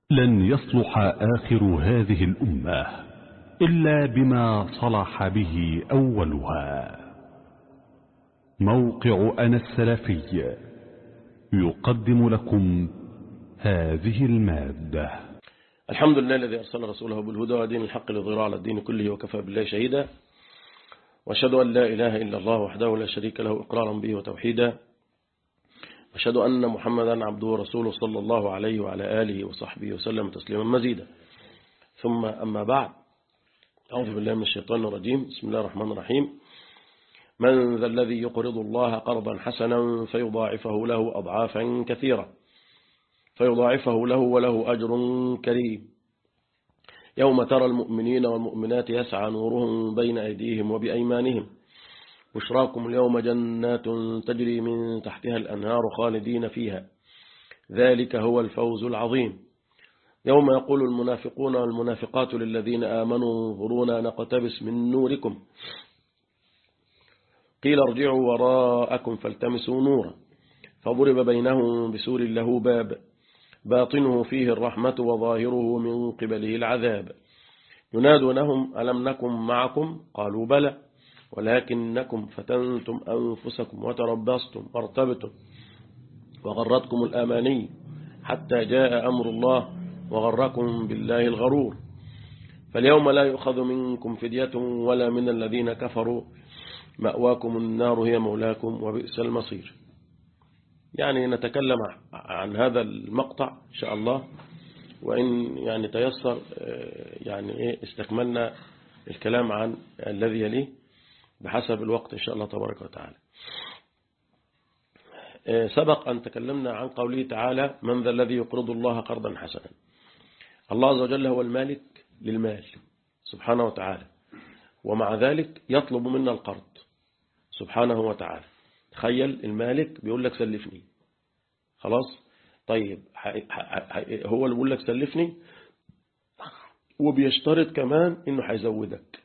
لن يصلح آخر هذه الأمة إلا بما صلح به أولها موقع أنا السلفي يقدم لكم هذه المادة الحمد لله الذي أرسل رسوله بالهدى ودين الحق لظهر على الدين كله وكفى بالله شهيدا وأشهد أن لا إله إلا الله وحده لا شريك له إقرارا به وتوحيدا أشهد أن محمدا عبده ورسوله صلى الله عليه وعلى آله وصحبه وسلم تسليما مزيدا ثم أما بعد أعوذ بالله من الشيطان الرجيم بسم الله الرحمن الرحيم من ذا الذي يقرض الله قرضا حسنا فيضاعفه له أضعافا كثيرة فيضاعفه له وله أجر كريم يوم ترى المؤمنين والمؤمنات يسعى نورهم بين أيديهم وبأيمانهم بشراكم اليوم جنات تجري من تحتها الأنهار خالدين فيها ذلك هو الفوز العظيم يوم يقول المنافقون والمنافقات للذين آمنوا انظرونا نقتبس من نوركم قيل ارجعوا وراءكم فالتمسوا نورا فضرب بينهم بسور له باب باطنه فيه الرحمة وظاهره من قبله العذاب ينادونهم ألم نكن معكم قالوا بلى ولكنكم فتنتم أنفسكم وتربصتم وارتبتم وغرتكم الأماني حتى جاء أمر الله وغركم بالله الغرور فاليوم لا يؤخذ منكم فدية ولا من الذين كفروا مأواكم النار هي مولاكم وبئس المصير يعني نتكلم عن هذا المقطع إن شاء الله وإن يعني تيسر يعني إيه استكملنا الكلام عن الذي يليه بحسب الوقت إن شاء الله تبارك وتعالى سبق أن تكلمنا عن قوله تعالى من ذا الذي يقرض الله قرضا حسنا الله عز وجل هو المالك للمال سبحانه وتعالى ومع ذلك يطلب منا القرض سبحانه وتعالى تخيل المالك بيقول لك سلفني خلاص طيب هو اللي بيقول لك سلفني وبيشترط كمان انه هيزودك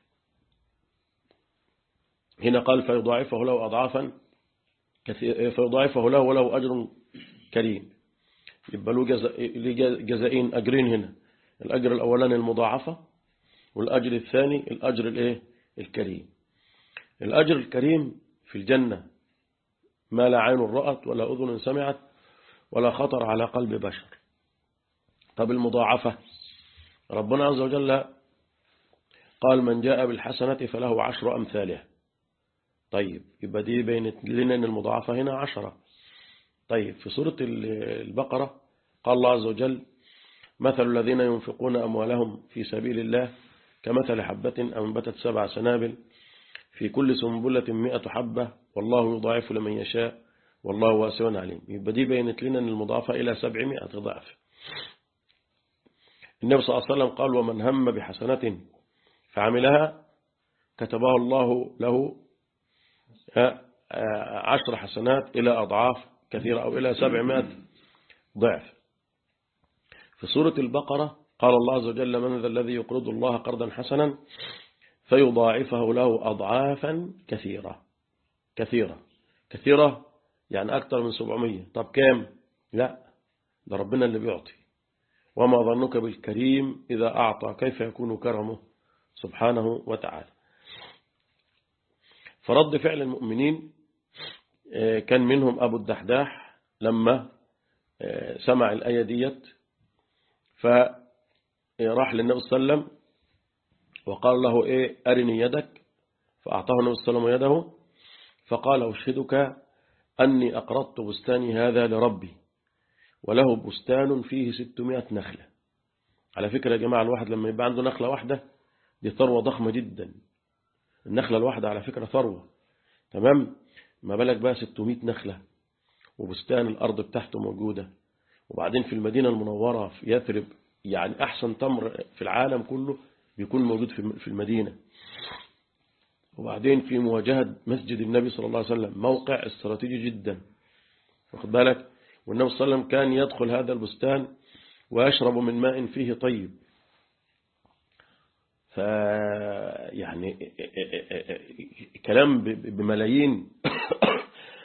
هنا قال فيضاعفه له أضعافا فيضاعفه له وله أجر كريم يبقى له جزائين أجرين هنا الأجر الأولاني المضاعفة والأجر الثاني الأجر الإيه الكريم الأجر الكريم في الجنة ما لا عين رأت ولا أذن سمعت ولا خطر على قلب بشر طب المضاعفة ربنا عز وجل قال من جاء بالحسنة فله عشر أمثالها طيب يبقى دي بينت لنا ان المضاعفة هنا عشرة طيب في سورة البقرة قال الله عز وجل مثل الذين ينفقون أموالهم في سبيل الله كمثل حبة أنبتت سبع سنابل في كل سنبلة مئة حبة والله يضاعف لمن يشاء والله واسع عليم يبقى دي بينت لنا ان المضاعفة إلى سبعمائة ضعف النبي صلى الله عليه وسلم قال ومن هم بحسنة فعملها كتبها الله له عشر حسنات إلى أضعاف كثيرة أو إلى سبعمائة ضعف في سورة البقرة قال الله عز وجل من ذا الذي يقرض الله قرضا حسنا فيضاعفه له أضعافا كثيرة كثيرة كثيرة يعني أكثر من 700 طب كام لا ده ربنا اللي بيعطي وما ظنك بالكريم إذا أعطى كيف يكون كرمه سبحانه وتعالى فرد فعل المؤمنين كان منهم أبو الدحداح لما سمع الآية ديت فراح للنبي صلى الله عليه وسلم وقال له إيه أرني يدك فأعطاه النبي صلى الله عليه وسلم يده فقال أشهدك أني أقرضت بستاني هذا لربي وله بستان فيه ستمائة نخلة على فكرة يا جماعة الواحد لما يبقى عنده نخلة واحدة دي ثروة ضخمة جدا النخلة الواحدة على فكرة ثروة تمام ما بالك بقى 600 نخلة وبستان الأرض بتاعته موجودة وبعدين في المدينة المنورة في يثرب يعني أحسن تمر في العالم كله بيكون موجود في المدينة وبعدين في مواجهة مسجد النبي صلى الله عليه وسلم موقع استراتيجي جدا واخد بالك والنبي صلى الله عليه وسلم كان يدخل هذا البستان ويشرب من ماء فيه طيب ف يعني كلام بملايين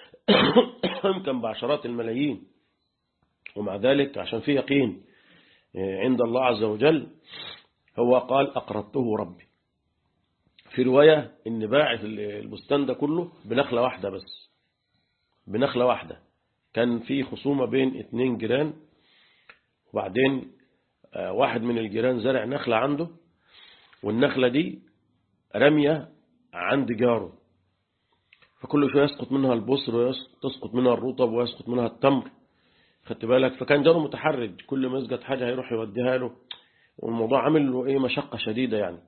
يمكن بعشرات الملايين ومع ذلك عشان فيه يقين عند الله عز وجل هو قال أقرضته ربي في رواية إن باعث البستان ده كله بنخلة واحدة بس بنخلة واحدة كان في خصومة بين اتنين جيران وبعدين واحد من الجيران زرع نخلة عنده والنخلة دي رمية عند جاره فكل شوية يسقط منها البصر ويسقط منها الرطب ويسقط منها التمر خدت بالك فكان جاره متحرج كل ما يسقط حاجة هيروح يوديها له والموضوع عمل له ايه مشقة شديدة يعني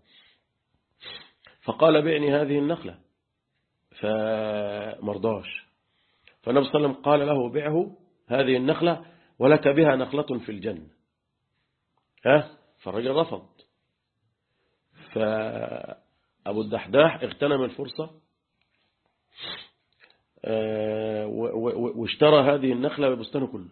فقال بعني هذه النخلة فمرضاش فالنبي صلى الله عليه وسلم قال له بعه هذه النخلة ولك بها نخلة في الجنة ها فالرجل رفض فأبو الدحداح اغتنم الفرصة واشترى هذه النخلة ببستانه كله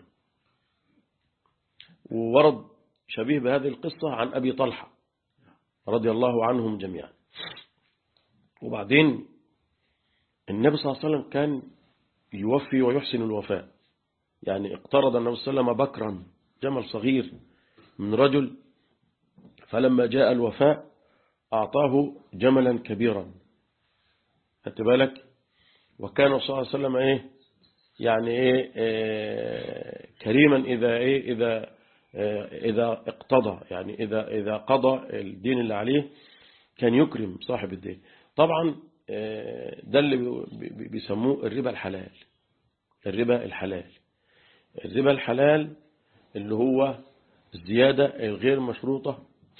وورد شبيه بهذه القصة عن أبي طلحة رضي الله عنهم جميعا وبعدين النبي صلى الله عليه وسلم كان يوفي ويحسن الوفاء يعني اقترض النبي صلى الله عليه وسلم بكرا جمل صغير من رجل فلما جاء الوفاء أعطاه جملا كبيرا خدت بالك وكان صلى الله عليه وسلم ايه يعني ايه, إيه كريما إذا ايه إذا إيه إذا اقتضى يعني إذا إذا قضى الدين اللي عليه كان يكرم صاحب الدين طبعا ده اللي بيسموه الربا الحلال الربا الحلال الربا الحلال اللي هو الزيادة الغير مشروطة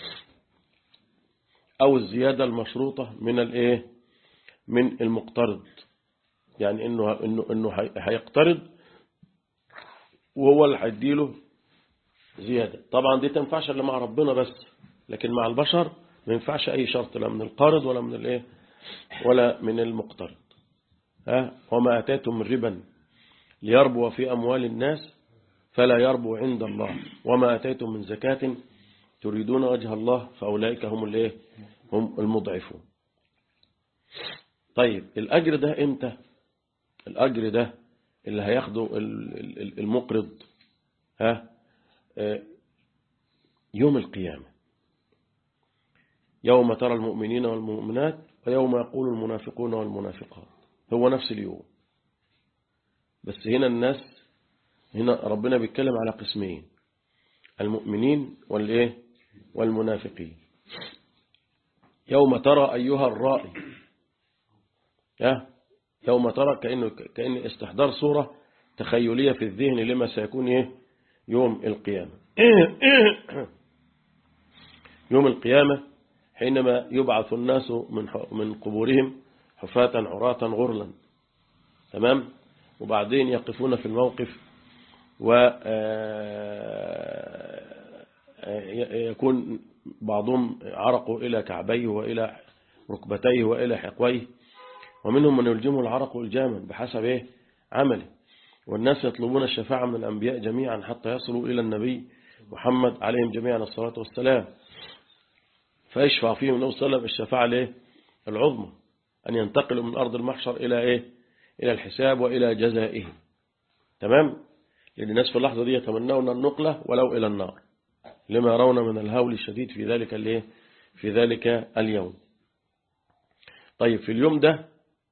أو الزيادة المشروطة من الايه من المقترض يعني انه انه انه هيقترض وهو اللي هيديله زيادة طبعا دي تنفعش الا مع ربنا بس لكن مع البشر ما ينفعش اي شرط لا من القارض ولا من الايه ولا من المقترض ها وما اتيتم من ربا ليربو في اموال الناس فلا يربو عند الله وما اتيتم من زكاة تريدون وجه الله فاولئك هم الايه هم المضعفون طيب الأجر ده إمتى الأجر ده اللي هياخده المقرض ها يوم القيامة يوم ترى المؤمنين والمؤمنات ويوم يقول المنافقون والمنافقات هو نفس اليوم بس هنا الناس هنا ربنا بيتكلم على قسمين المؤمنين والايه والمنافقين يوم ترى أيها الرائي يوم ترى كأنه كأن استحضار صورة تخيلية في الذهن لما سيكون إيه يوم القيامة يوم القيامة حينما يبعث الناس من من قبورهم حفاة عراة غرلا تمام وبعدين يقفون في الموقف ويكون بعضهم عرقوا إلى كعبيه وإلى ركبتيه وإلى حقويه ومنهم من يلجمه العرق الجاما بحسب إيه عمله والناس يطلبون الشفاعة من الأنبياء جميعا حتى يصلوا إلى النبي محمد عليهم جميعا الصلاة والسلام فيشفع فيهم النبي صلى الله عليه وسلم الشفاعة ليه العظمى أن ينتقلوا من أرض المحشر إلى إيه إلى الحساب وإلى جزائه تمام لأن الناس في اللحظة دي يتمنون النقلة ولو إلى النار لما يرون من الهول الشديد في ذلك الايه في ذلك اليوم طيب في اليوم ده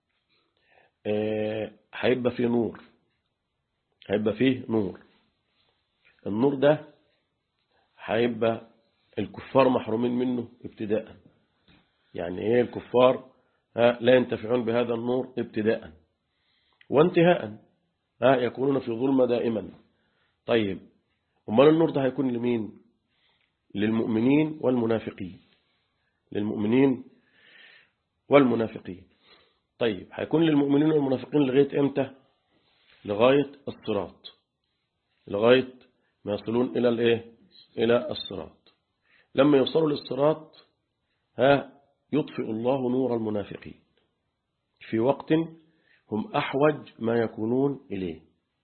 هيبقى فيه نور هيبقى فيه نور النور ده هيبقى الكفار محرومين منه ابتداء يعني ايه الكفار لا ينتفعون بهذا النور ابتداء وانتهاء يكونون في ظلمة دائما طيب امال النور ده هيكون لمين للمؤمنين والمنافقين للمؤمنين والمنافقين طيب هيكون للمؤمنين والمنافقين لغاية امتى لغاية الصراط لغاية ما يصلون إلى الإيه إلى الصراط لما يوصلوا للصراط ها يطفئ الله نور المنافقين في وقت هم أحوج ما يكونون إليه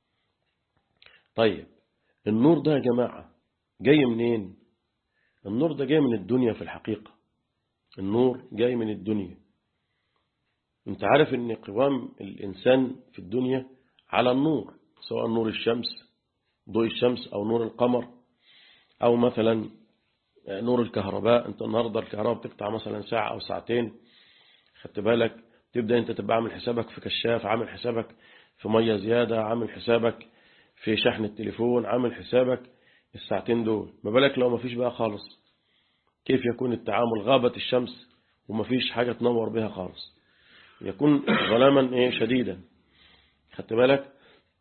طيب النور ده يا جماعة جاي منين النور ده جاي من الدنيا في الحقيقة النور جاي من الدنيا انت عارف ان قوام الإنسان في الدنيا على النور سواء نور الشمس ضوء الشمس أو نور القمر أو مثلا نور الكهرباء أنت النهاردة الكهرباء بتقطع مثلا ساعة أو ساعتين خدت بالك تبدأ أنت تبقى عامل حسابك في كشاف عامل حسابك في مية زيادة عامل حسابك في شحن التليفون عامل حسابك الساعتين دول ما بالك لو ما فيش بقى خالص كيف يكون التعامل غابت الشمس وما فيش حاجة تنور بها خالص يكون ظلاما ايه شديدا خدت بالك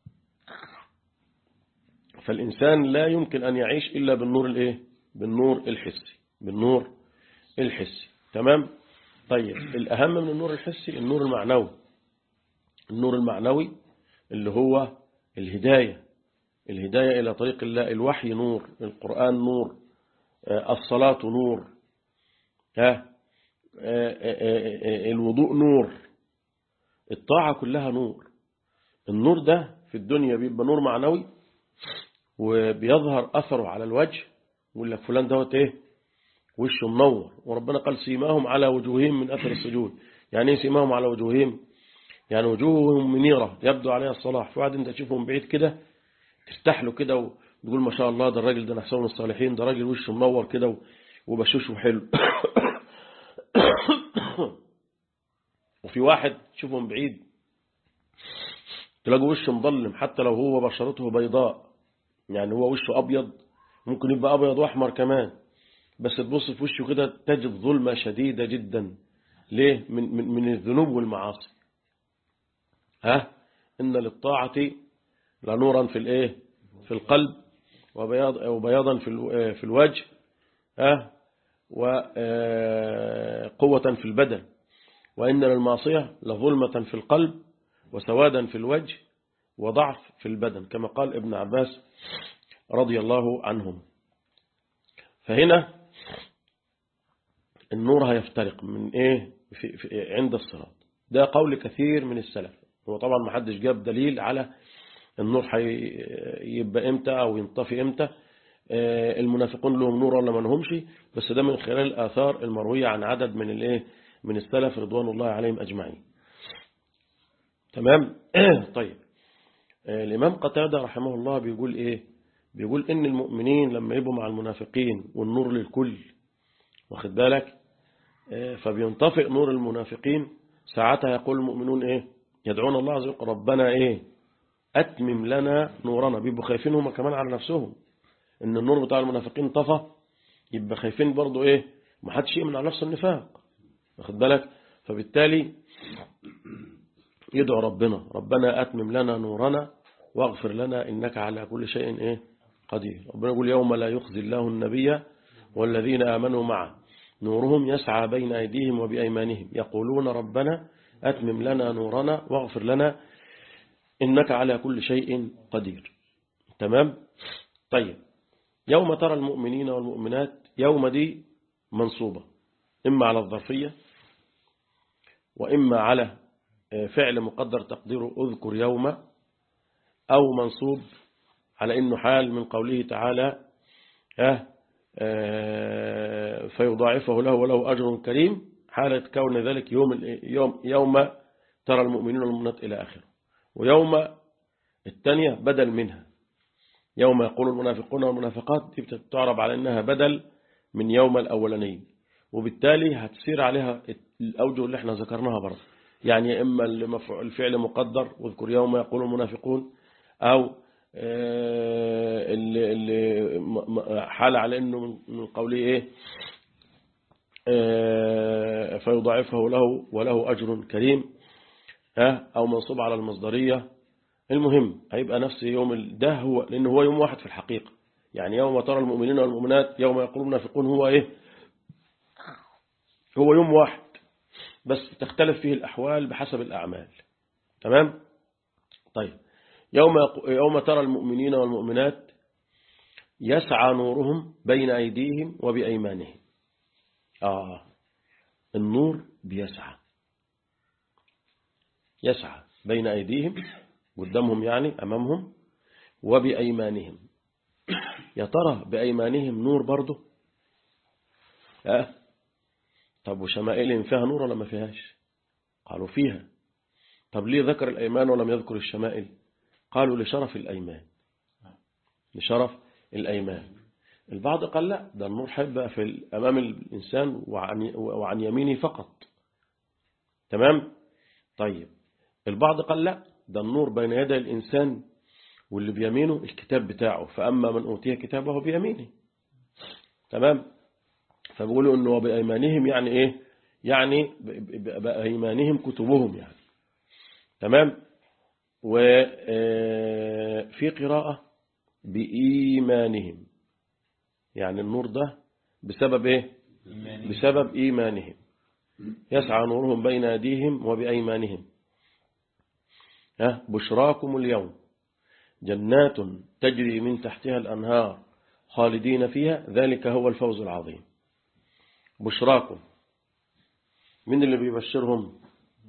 فالإنسان لا يمكن أن يعيش إلا بالنور الايه بالنور الحسي بالنور الحسي تمام طيب الأهم من النور الحسي النور المعنوي النور المعنوي اللي هو الهداية الهداية إلى طريق الله الوحي نور القرآن نور الصلاة نور ها الوضوء نور الطاعة كلها نور النور ده في الدنيا بيبقى نور معنوي وبيظهر أثره على الوجه يقول لك فلان دوت ايه وشه منور وربنا قال سيماهم على وجوههم من أثر السجود يعني ايه سيماهم على وجوههم يعني وجوههم منيرة يبدو عليها الصلاح في واحد انت تشوفهم بعيد كده ترتاح له كده وتقول ما شاء الله ده الراجل ده نحسن الصالحين ده راجل وشه منور كده وبشوشه حلو وفي واحد تشوفه من بعيد تلاقوا وشه مظلم حتى لو هو بشرته بيضاء يعني هو وشه أبيض ممكن يبقى أبيض وأحمر كمان بس تبص في وشه كده تجد ظلمة شديدة جدا ليه من, من, من الذنوب والمعاصي ها إن للطاعة لنورا في الايه في القلب وبياض وبياضا في في الوجه ها وقوة في البدن وإن للمعصية لظلمة في القلب وسوادا في الوجه وضعف في البدن كما قال ابن عباس رضي الله عنهم فهنا النور هيفترق من ايه في في عند الصراط ده قول كثير من السلف هو طبعا ما حدش جاب دليل على النور هيبقى امتى او ينطفي امتى المنافقون لهم نور ولا ما لهمش بس ده من خلال الآثار المروية عن عدد من الايه من السلف رضوان الله عليهم أجمعين تمام طيب الإمام قتادة رحمه الله بيقول إيه بيقول إن المؤمنين لما يبقوا مع المنافقين والنور للكل واخد بالك فبينطفئ نور المنافقين ساعتها يقول المؤمنون إيه يدعون الله عز وجل ربنا إيه أتمم لنا نورنا بيبقوا خايفين هم كمان على نفسهم إن النور بتاع المنافقين طفى يبقى خايفين برضو إيه ما حدش يؤمن على نفس النفاق واخد بالك فبالتالي يدعو ربنا ربنا أتمم لنا نورنا واغفر لنا إنك على كل شيء إيه قدير ربنا يقول يوم لا يخزي الله النبي والذين آمنوا معه نورهم يسعى بين أيديهم وبأيمانهم يقولون ربنا أتمم لنا نورنا واغفر لنا إنك على كل شيء قدير تمام طيب يوم ترى المؤمنين والمؤمنات يوم دي منصوبة إما على الظرفية وإما على فعل مقدر تقديره أذكر يوم أو منصوب على إنه حال من قوله تعالى فيضاعفه له وله أجر كريم حالة كون ذلك يوم, يوم, يوم ترى المؤمنين والمؤمنات إلى آخره ويوم الثانية بدل منها يوم يقول المنافقون والمنافقات دي بتعرب على أنها بدل من يوم الأولاني وبالتالي هتسير عليها الأوجه اللي احنا ذكرناها برضه يعني إما الفعل مقدر واذكر يوم يقول المنافقون أو اللي, اللي حال على أنه من قوله إيه فيضاعفه له وله أجر كريم أو منصوب على المصدرية المهم هيبقى نفس يوم ده هو لأنه هو يوم واحد في الحقيقة يعني يوم ترى المؤمنين والمؤمنات يوم يقول المنافقون هو إيه هو يوم واحد بس تختلف فيه الأحوال بحسب الأعمال تمام طيب يوم يوم ترى المؤمنين والمؤمنات يسعى نورهم بين أيديهم وبأيمانهم آه النور بيسعى يسعى بين أيديهم قدامهم يعني أمامهم وبأيمانهم يا ترى بأيمانهم نور برضه أه طب وشمائلهم فيها نور ولا ما فيهاش قالوا فيها طب ليه ذكر الأيمان ولم يذكر الشمائل قالوا لشرف الأيمان لشرف الأيمان البعض قال لا ده النور هيبقى في أمام الإنسان وعن, وعن يمينه فقط تمام طيب البعض قال لا ده النور بين يدي الإنسان واللي بيمينه الكتاب بتاعه فأما من أوتي كتابه بيمينه تمام فبيقولوا أنه بأيمانهم يعني إيه يعني بأيمانهم كتبهم يعني تمام وفي قراءة بإيمانهم يعني النور ده بسبب إيه بسبب إيمانهم يسعى نورهم بين أيديهم وبأيمانهم ها بشراكم اليوم جنات تجري من تحتها الأنهار خالدين فيها ذلك هو الفوز العظيم بشراكم من اللي بيبشرهم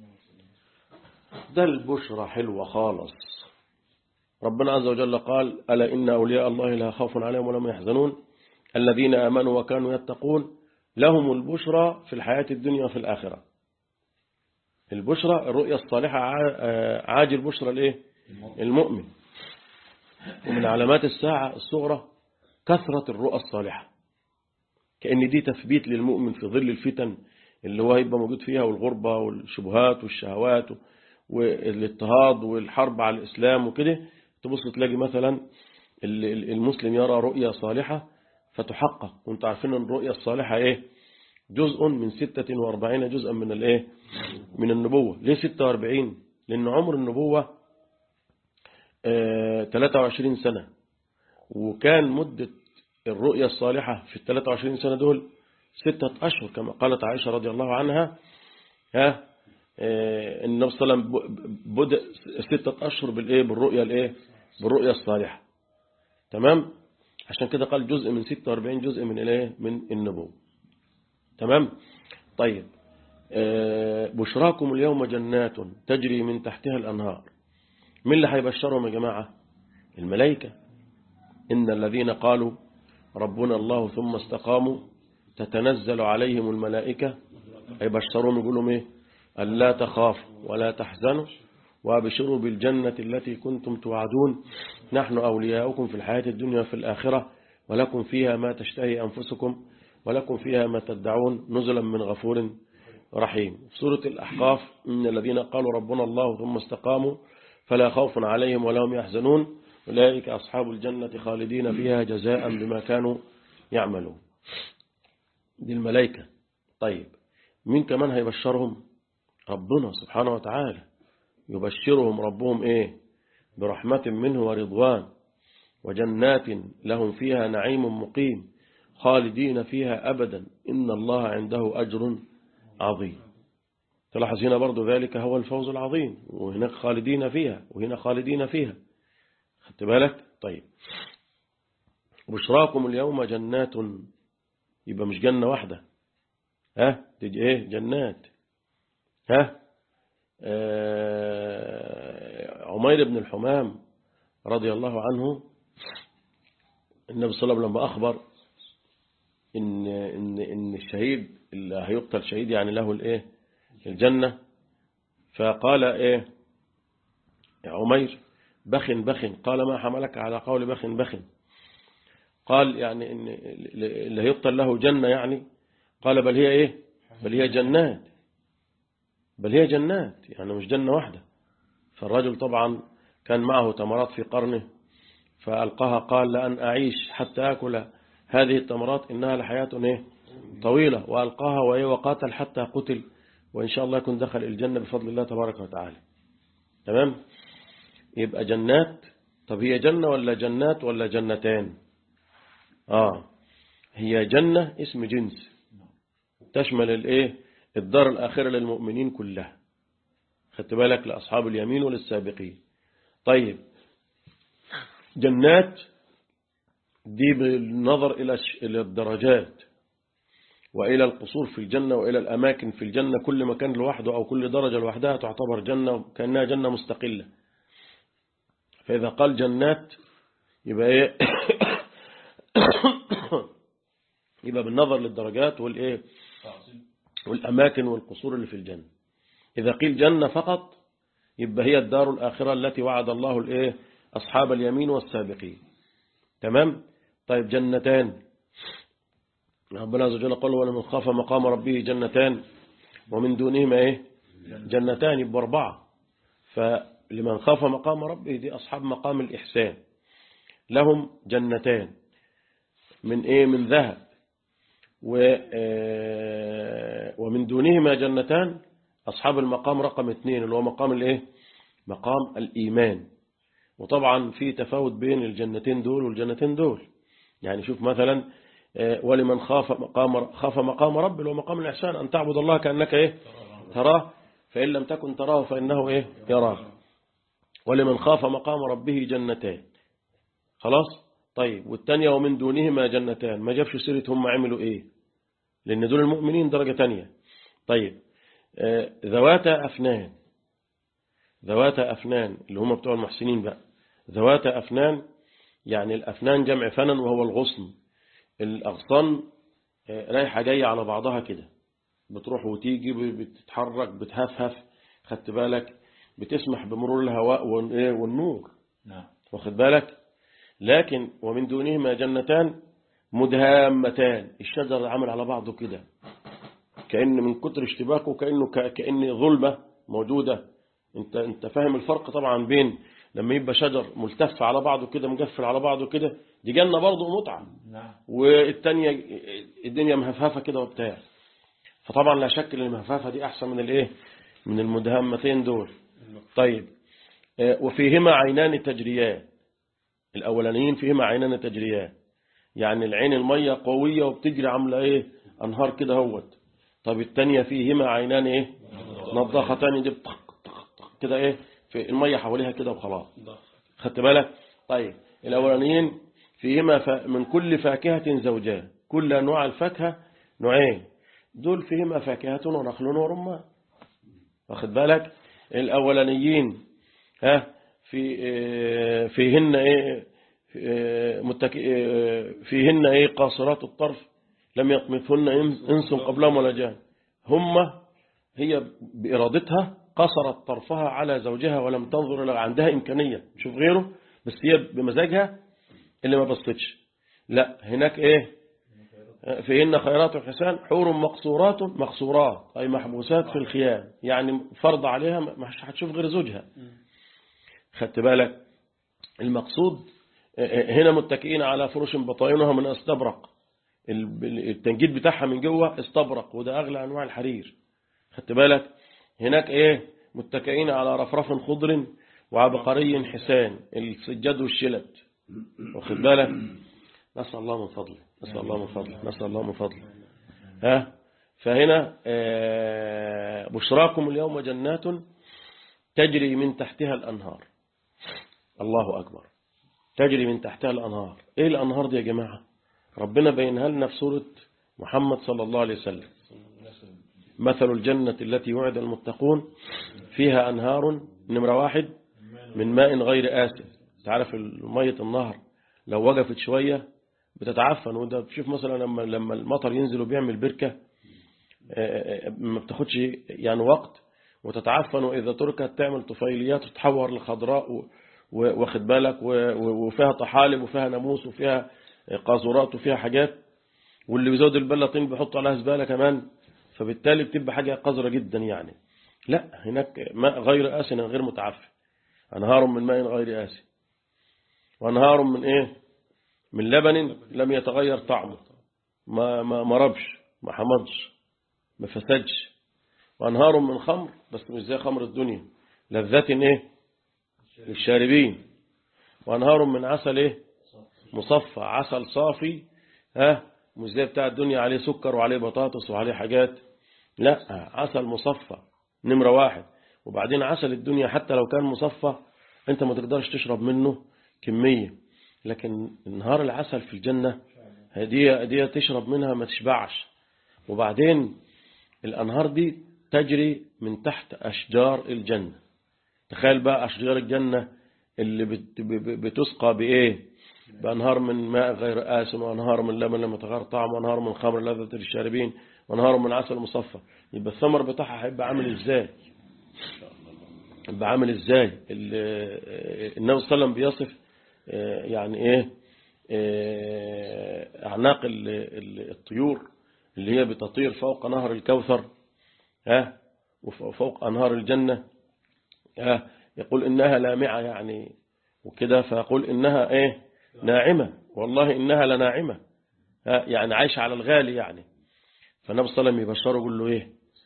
ده البشرى حلوة خالص ربنا عز وجل قال ألا إن أولياء الله لا خوف عليهم ولا هم يحزنون الذين آمنوا وكانوا يتقون لهم البشرى في الحياة الدنيا وفي الآخرة البشرى الرؤية الصالحة عاجل بشرى الايه المؤمن ومن علامات الساعة الصغرى كثرة الرؤى الصالحة كأن دي تثبيت للمؤمن في ظل الفتن اللي هو هيبقى موجود فيها والغربة والشبهات والشهوات والاضطهاد والحرب على الإسلام وكده تبص تلاقي مثلا المسلم يرى رؤية صالحة فتحقق وانت عارفين ان الرؤية الصالحة ايه جزء من 46 جزءا من الايه من النبوة ليه 46 لان عمر النبوة اه 23 سنة وكان مدة الرؤية الصالحة في ال 23 سنة دول ستة أشهر كما قالت عائشة رضي الله عنها ها اه النبي صلى الله عليه وسلم بدأ ستة أشهر بالإيه بالرؤية الإيه بالرؤية الصالحة تمام عشان كده قال جزء من 46 جزء من الايه من النبوة تمام طيب بشراكم اليوم جنات تجري من تحتها الأنهار من اللي هيبشرهم يا جماعة الملائكة إن الذين قالوا ربنا الله ثم استقاموا تتنزل عليهم الملائكة هيبشرهم يقولوا ايه ألا تخافوا ولا تحزنوا وابشروا بالجنة التي كنتم توعدون نحن أولياؤكم في الحياة الدنيا وفي الآخرة ولكم فيها ما تشتهي أنفسكم ولكم فيها ما تدعون نزلا من غفور رحيم في سورة الأحقاف إن الذين قالوا ربنا الله ثم استقاموا فلا خوف عليهم ولا هم يحزنون أولئك أصحاب الجنة خالدين فيها جزاء بما كانوا يعملون دي الملائكة طيب مين كمان هيبشرهم ربنا سبحانه وتعالى يبشرهم ربهم إيه برحمة منه ورضوان وجنات لهم فيها نعيم مقيم خالدين فيها أبدا إن الله عنده أجر عظيم تلاحظ هنا برضو ذلك هو الفوز العظيم وهناك خالدين فيها وهنا خالدين فيها خدت بالك طيب بشراكم اليوم جنات يبقى مش جنة واحدة ها تجي ايه جنات ها آه عمير بن الحمام رضي الله عنه النبي صلى الله عليه وسلم لما أخبر إن, إن, إن الشهيد اللي هيقتل شهيد يعني له الإيه الجنة فقال إيه يا عمير بخ بخ قال ما حملك على قول بخ بخ قال يعني إن اللي هيقتل له جنة يعني قال بل هي إيه بل هي جنات بل هي جنات يعني مش جنة واحدة فالرجل طبعا كان معه تمرات في قرنه فألقاها قال لأن أعيش حتى أكل هذه التمرات إنها لحياة إيه؟ طويلة وألقاها وإيه وقاتل حتى قتل وإن شاء الله يكون دخل الجنة بفضل الله تبارك وتعالى تمام يبقى جنات طب هي جنة ولا جنات ولا جنتان آه هي جنة اسم جنس تشمل الايه الدار الآخرة للمؤمنين كلها خدت بالك لأصحاب اليمين وللسابقين طيب جنات دي بالنظر إلى الدرجات وإلى القصور في الجنة وإلى الأماكن في الجنة كل مكان لوحده أو كل درجة لوحدها تعتبر جنة كأنها جنة مستقلة فإذا قال جنات يبقى إيه يبقى بالنظر للدرجات والإيه والأماكن والقصور اللي في الجنة إذا قيل جنة فقط يبقى هي الدار الآخرة التي وعد الله الإيه أصحاب اليمين والسابقين تمام طيب جنتان ربنا عز وجل قال ولمن خاف مقام ربه جنتان ومن دونهما ايه جنتان يبقى أربعة فلمن خاف مقام ربه دي أصحاب مقام الإحسان لهم جنتان من ايه من ذهب و ومن دونهما جنتان أصحاب المقام رقم اثنين اللي هو مقام الايه مقام الإيمان وطبعا في تفاوت بين الجنتين دول والجنتين دول يعني شوف مثلا ولمن خاف مقام خاف مقام رب اللي هو مقام الإحسان أن تعبد الله كأنك إيه تراه فإن لم تكن تراه فإنه إيه يراه ولمن خاف مقام ربه جنتان خلاص طيب والتانية ومن دونهما جنتان ما جابش سيرة هم عملوا إيه لأن دول المؤمنين درجة تانية طيب ذواتا أفنان ذواتا أفنان اللي هم بتوع المحسنين بقى ذواتا أفنان يعني الأفنان جمع فنن وهو الغصن الأغصان رايحة جاية على بعضها كده بتروح وتيجي بتتحرك بتهفهف خدت بالك بتسمح بمرور الهواء والنور نعم واخد بالك لكن ومن دونهما جنتان مدهامتان الشجر عمل على بعضه كده كأن من كتر اشتباكه كأنه كأن ظلمة موجودة انت انت فاهم الفرق طبعا بين لما يبقى شجر ملتف على بعضه كده مقفل على بعضه كده دي جنة برضه متعة نعم والتانية الدنيا مهفافة كده وبتاع فطبعا لا شك ان المهفافة دي احسن من الايه من المدهمتين دول طيب وفيهما عينان تجريان الاولانيين فيهما عينان تجريان يعني العين المية قوية وبتجري عاملة ايه انهار كده هوت طب التانية فيهما عينان ايه نضاختان دي بطق طق طق كده ايه في المية حواليها كده وخلاص خدت بالك طيب الاولانيين فيهما ف... من كل فاكهة زوجان كل انواع الفاكهة نوعين دول فيهما فاكهة ونخل ورمان واخد بالك الاولانيين ها في فيهن ايه متك... فيهن ايه قاصرات الطرف لم يطمثهن انس قبلهم ولا جان هم هي بإرادتها قصرت طرفها على زوجها ولم تنظر إلى عندها إمكانية شوف غيره بس هي بمزاجها اللي ما بصتش لا هناك إيه فيهن خيرات وحسان حور مقصورات مقصورات أي محبوسات في الخيام يعني فرض عليها مش هتشوف غير زوجها خدت بالك المقصود هنا متكئين على فرش بطائنها من استبرق التنجيد بتاعها من جوه استبرق وده أغلى أنواع الحرير خدت بالك هناك ايه متكئين على رفرف خضر وعبقري حسان السجاد والشلت واخد بالك نسأل الله من فضله نسأل الله من فضله نسأل الله من فضله ها فهنا آه بشراكم اليوم جنات تجري من تحتها الأنهار الله أكبر تجري من تحتها الأنهار ايه الأنهار دي يا جماعة ربنا بينها لنا في سورة محمد صلى الله عليه وسلم مثل الجنة التي وعد المتقون فيها أنهار نمرة واحد من ماء غير آسف تعرف مية النهر لو وقفت شوية بتتعفن وده بتشوف مثلا لما لما المطر ينزل وبيعمل بركة ما بتاخدش يعني وقت وتتعفن وإذا تركت تعمل طفيليات وتتحور لخضراء واخد بالك وفيها طحالب وفيها ناموس وفيها قاذورات وفيها حاجات واللي بيزود البلة طين بيحط عليها زبالة كمان فبالتالي بتبقى حاجة قذرة جدا يعني لا هناك ماء غير آسن غير متعفن أنهار من ماء غير آسن وأنهار من إيه من لبن لم يتغير طعمه ما ما مربش ما حمضش ما فسدش وأنهار من خمر بس مش زي خمر الدنيا لذة إيه للشاربين وأنهار من عسل إيه مصفى عسل صافي ها مش زي بتاع الدنيا عليه سكر وعليه بطاطس وعليه حاجات لا عسل مصفى نمرة واحد وبعدين عسل الدنيا حتى لو كان مصفى انت ما تقدرش تشرب منه كمية لكن نهار العسل في الجنة هدية هدية تشرب منها ما تشبعش وبعدين الأنهار دي تجري من تحت أشجار الجنة تخيل بقى أشجار الجنة اللي بتسقى بإيه بأنهار من ماء غير آسن وأنهار من لبن لم يتغير طعم وأنهار من خمر لذة للشاربين وأنهار من عسل مصفى يبقى الثمر بتاعها هيبقى عامل إزاي يبقى عامل إزاي النبي صلى الله عليه وسلم بيصف يعني إيه آه، أعناق ال- ال- الطيور اللي هي بتطير فوق نهر الكوثر ها وفوق أنهار الجنة ها يقول إنها لامعة يعني وكده فيقول إنها إيه ناعمة والله إنها لناعمة ها يعني عايشة على الغالي يعني فالنبي صلى الله عليه وسلم يبشره يقول له إيه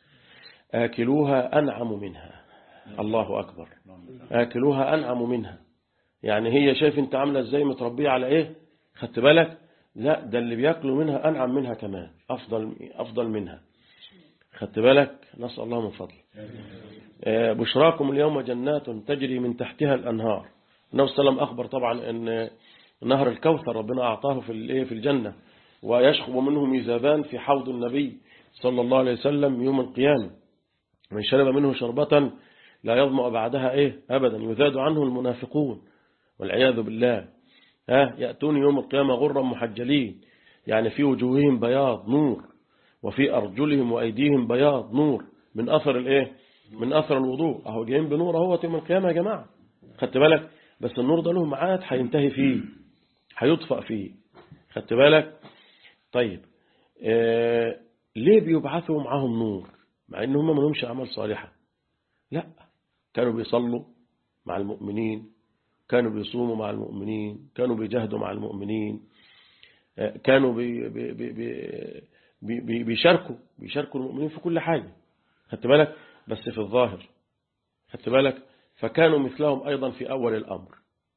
آكلوها أنعم منها الله أكبر آكلوها أنعم منها يعني هي شايف انت عاملة ازاي متربية على ايه خدت بالك لا ده اللي بياكلوا منها أنعم منها كمان أفضل, أفضل منها خدت بالك نسأل الله من فضل آه، بشراكم اليوم جنات تجري من تحتها الأنهار النبي صلى الله عليه وسلم أخبر طبعا أن نهر الكوثر ربنا أعطاه في الإيه في الجنة ويشخب منه ميزابان في حوض النبي صلى الله عليه وسلم يوم القيامة من شرب منه شربة لا يظمأ بعدها إيه أبدا يذاد عنه المنافقون والعياذ بالله ها يأتون يوم القيامة غرا محجلين يعني في وجوههم بياض نور وفي أرجلهم وأيديهم بياض نور من أثر الإيه من أثر الوضوء أهو جايين بنور اهو يوم القيامة يا جماعة خدت بالك بس النور ده له ميعاد هينتهي فيه هيطفأ فيه خدت بالك طيب آه ليه بيبعثوا معاهم نور مع ان هم ما لهمش اعمال صالحه لا كانوا بيصلوا مع المؤمنين كانوا بيصوموا مع المؤمنين كانوا بيجاهدوا مع المؤمنين آه، كانوا بي بي بي بي بي بيشاركوا بيشاركوا المؤمنين في كل حاجة خدت بالك بس في الظاهر خدت بالك فكانوا مثلهم أيضا في أول الأمر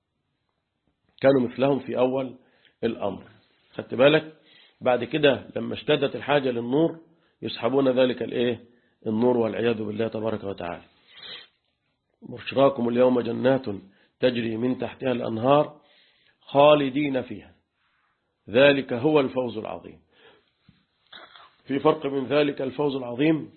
كانوا مثلهم في أول الأمر خدت بالك بعد كده لما اشتدت الحاجة للنور يسحبون ذلك الايه النور والعياذ بالله تبارك وتعالى بشراكم اليوم جنات تجري من تحتها الأنهار خالدين فيها ذلك هو الفوز العظيم في فرق من ذلك الفوز العظيم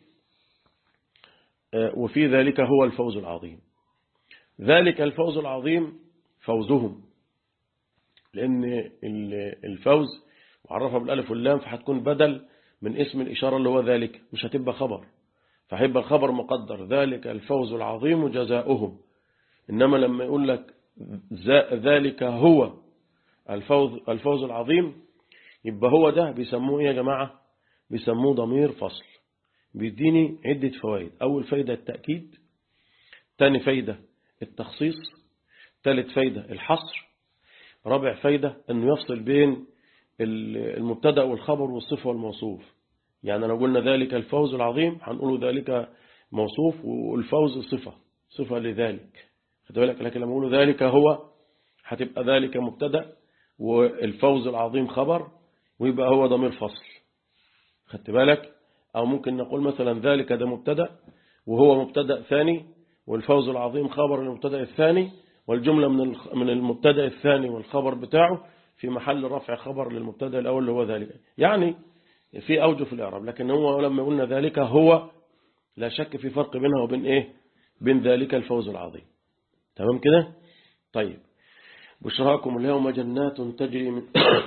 وفي ذلك هو الفوز العظيم ذلك الفوز العظيم فوزهم لأن الفوز معرفة بالألف واللام فهتكون بدل من اسم الإشارة اللي هو ذلك مش هتبقى خبر فهيبقى الخبر مقدر ذلك الفوز العظيم جزاؤهم إنما لما يقول لك ذلك هو الفوز, الفوز العظيم يبقى هو ده بيسموه ايه يا جماعة بيسموه ضمير فصل بيديني عدة فوائد أول فايدة التأكيد تاني فايدة التخصيص ثالث فايدة الحصر رابع فايدة أنه يفصل بين المبتدا والخبر والصفة والموصوف يعني أنا قلنا ذلك الفوز العظيم هنقوله ذلك موصوف والفوز صفة صفة لذلك خد بالك لكن لما نقول ذلك هو هتبقى ذلك مبتدا والفوز العظيم خبر ويبقى هو ضمير فصل خدت بالك أو ممكن نقول مثلا ذلك ده مبتدا وهو مبتدا ثاني والفوز العظيم خبر المبتدا الثاني والجملة من من المبتدا الثاني والخبر بتاعه في محل رفع خبر للمبتدا الأول اللي هو ذلك يعني في أوجه في الإعراب لكن هو لما قلنا ذلك هو لا شك في فرق بينها وبين إيه بين ذلك الفوز العظيم تمام كده طيب بشراكم اليوم جنات تجري من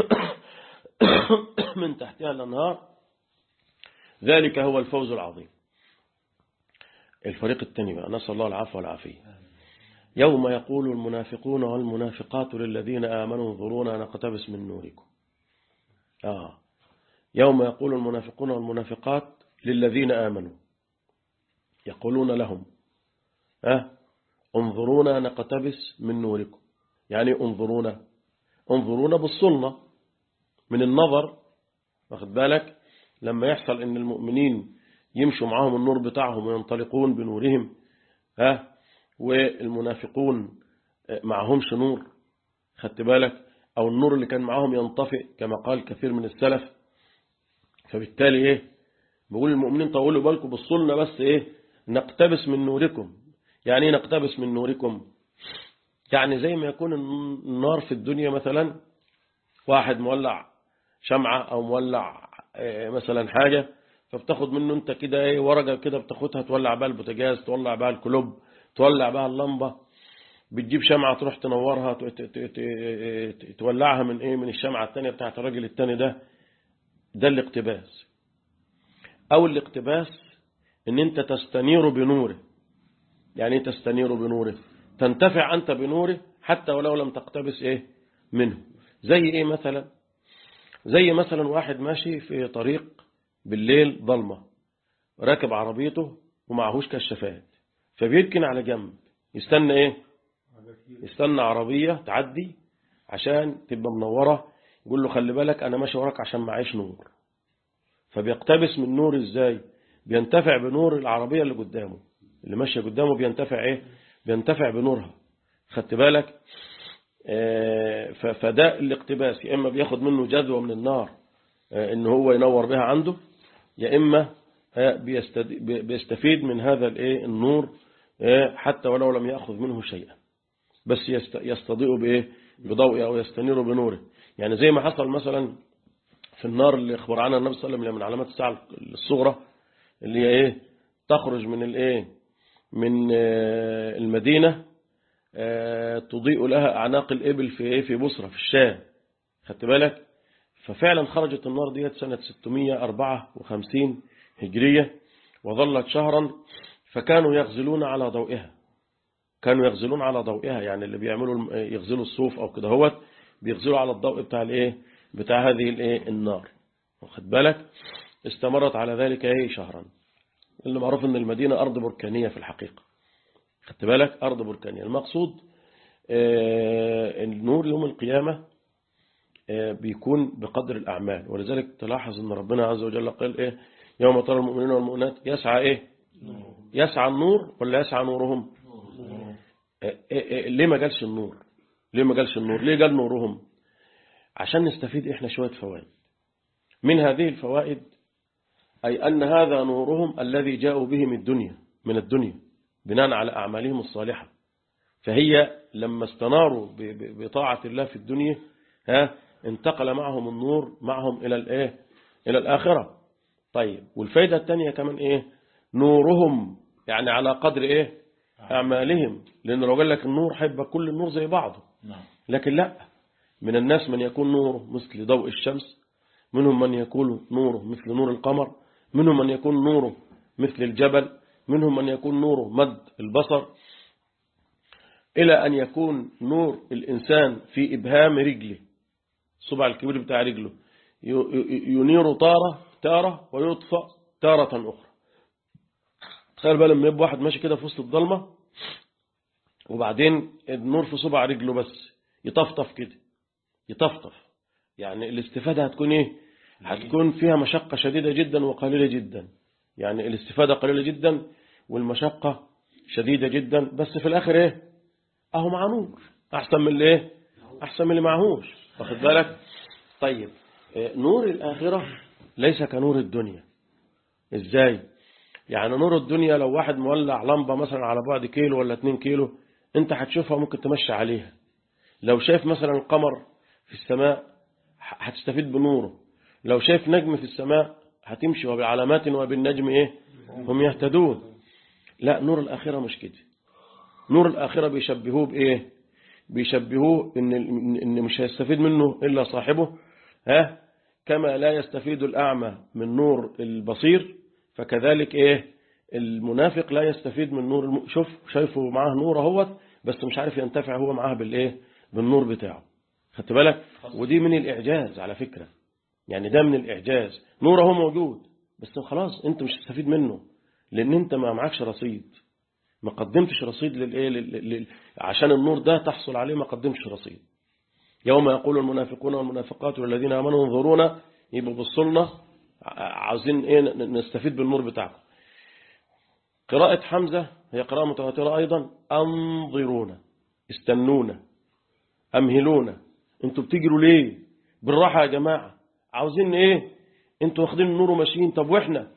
من تحتها الأنهار ذلك هو الفوز العظيم الفريق الثاني بقى نسأل الله العفو والعافية يوم يقول المنافقون والمنافقات للذين آمنوا انظرونا نقتبس من نوركم آه يوم يقول المنافقون والمنافقات للذين آمنوا يقولون لهم آه انظرونا نقتبس من نوركم يعني انظرونا انظرونا بالصلنا من النظر واخد بالك لما يحصل ان المؤمنين يمشوا معاهم النور بتاعهم وينطلقون بنورهم ها والمنافقون معهمش نور خدت بالك او النور اللي كان معاهم ينطفئ كما قال كثير من السلف فبالتالي ايه بقول المؤمنين طولوا بالكم بالصلنا بس ايه نقتبس من نوركم يعني ايه نقتبس من نوركم يعني زي ما يكون النار في الدنيا مثلا واحد مولع شمعة او مولع مثلا حاجة فبتاخد منه انت كده ايه ورقة كده بتاخدها تولع بها البوتاجاز تولع بها الكلوب تولع بها اللمبة بتجيب شمعة تروح تنورها تولعها من ايه من الشمعة التانية بتاعت الراجل التاني ده ده الاقتباس او الاقتباس ان انت تستنير بنوره يعني ايه تستنير بنوره تنتفع انت بنوره حتى ولو لم تقتبس ايه منه زي ايه مثلا زي مثلا واحد ماشي في طريق بالليل ضلمة راكب عربيته ومعهوش كشافات فبيركن على جنب يستنى ايه يستنى عربية تعدي عشان تبقى منورة يقول له خلي بالك انا ماشي وراك عشان معيش نور فبيقتبس من نور ازاي بينتفع بنور العربية اللي قدامه اللي ماشية قدامه بينتفع ايه بينتفع بنورها خدت بالك آه، ف- فده الاقتباس يا اما بياخد منه جذوة من النار آه، ان هو ينور بها عنده يا اما آه، بيستد- بي- بيستفيد من هذا الايه النور آه، حتى ولو لم ياخذ منه شيئا بس يست- يستضيء بايه بضوءه او يستنير بنوره يعني زي ما حصل مثلا في النار اللي اخبر عنها النبي صلى الله عليه وسلم من علامات الساعه الصغرى اللي هي ايه تخرج من الايه من آه، المدينه آه، تضيء لها أعناق الإبل في إيه في بصرة في الشام خدت بالك ففعلا خرجت النار ديت سنة 654 هجرية وظلت شهرا فكانوا يغزلون على ضوئها كانوا يغزلون على ضوئها يعني اللي بيعملوا الم- يغزلوا الصوف أو كده هوت بيغزلوا على الضوء بتاع الإيه بتاع هذه الإيه النار واخد بالك استمرت على ذلك إيه شهرا اللي معروف ان المدينة أرض بركانية في الحقيقة خدت بالك أرض بركانية المقصود آه، النور يوم القيامة آه، بيكون بقدر الأعمال ولذلك تلاحظ أن ربنا عز وجل قال إيه يوم ترى المؤمنين والمؤمنات يسعى إيه يسعى النور ولا يسعى نورهم آه، آه، آه، ليه ما قالش النور ليه ما قالش النور ليه قال نورهم عشان نستفيد إحنا شوية فوائد من هذه الفوائد أي أن هذا نورهم الذي جاءوا به من الدنيا من الدنيا بناء على أعمالهم الصالحة فهي لما استناروا ب- ب- بطاعة الله في الدنيا ها انتقل معهم النور معهم إلى الإيه إلى الآخرة طيب والفايدة الثانية كمان إيه نورهم يعني على قدر إيه أعمالهم لأن لو قال لك النور هيبقى كل النور زي بعضه لكن لا من الناس من يكون نوره مثل ضوء الشمس منهم من يكون نوره مثل نور القمر منهم من يكون نوره مثل الجبل منهم من يكون نوره مد البصر إلى أن يكون نور الإنسان في إبهام رجله الصبع الكبير بتاع رجله ي- ي- ينير طارة تارة ويطفأ تارة أخرى تخيل بقى لما يبقى واحد ماشي كده في وسط الضلمة وبعدين النور في صبع رجله بس يطفطف كده يطفطف يعني الاستفادة هتكون ايه هتكون فيها مشقة شديدة جدا وقليلة جدا يعني الاستفادة قليلة جدا والمشقة شديدة جدا بس في الاخر ايه اهو مع نور احسن من اللي ايه احسن من اللي معهوش واخد بالك طيب آه، نور الاخرة ليس كنور الدنيا ازاي يعني نور الدنيا لو واحد مولع لمبة مثلا على بعد كيلو ولا اتنين كيلو انت هتشوفها ممكن تمشي عليها لو شايف مثلا القمر في السماء ه- هتستفيد بنوره لو شايف نجم في السماء هتمشي وبعلامات وبالنجم ايه هم يهتدون لا نور الآخرة مش كده نور الآخرة بيشبهوه بإيه بيشبهوه إن, إن مش هيستفيد منه إلا صاحبه ها كما لا يستفيد الأعمى من نور البصير فكذلك إيه المنافق لا يستفيد من نور الم... شوف شايفه معاه نور اهوت بس مش عارف ينتفع هو معاه بالإيه بالنور بتاعه خدت بالك ودي من الإعجاز على فكرة يعني ده من الإعجاز نور اهو موجود بس خلاص انت مش هتستفيد منه لأن انت ما معكش رصيد ما قدمتش رصيد للايه لل... لل... عشان النور ده تحصل عليه ما قدمتش رصيد يوم يقول المنافقون والمنافقات والذين امنوا انظرونا يبقوا بصوا لنا عاوزين ايه نستفيد بالنور بتاعكم قراءة حمزة هي قراءة متواترة أيضا أنظرونا استنونا أمهلونا انتوا بتجروا ليه بالراحة يا جماعة عاوزين ايه انتوا واخدين النور وماشيين طب واحنا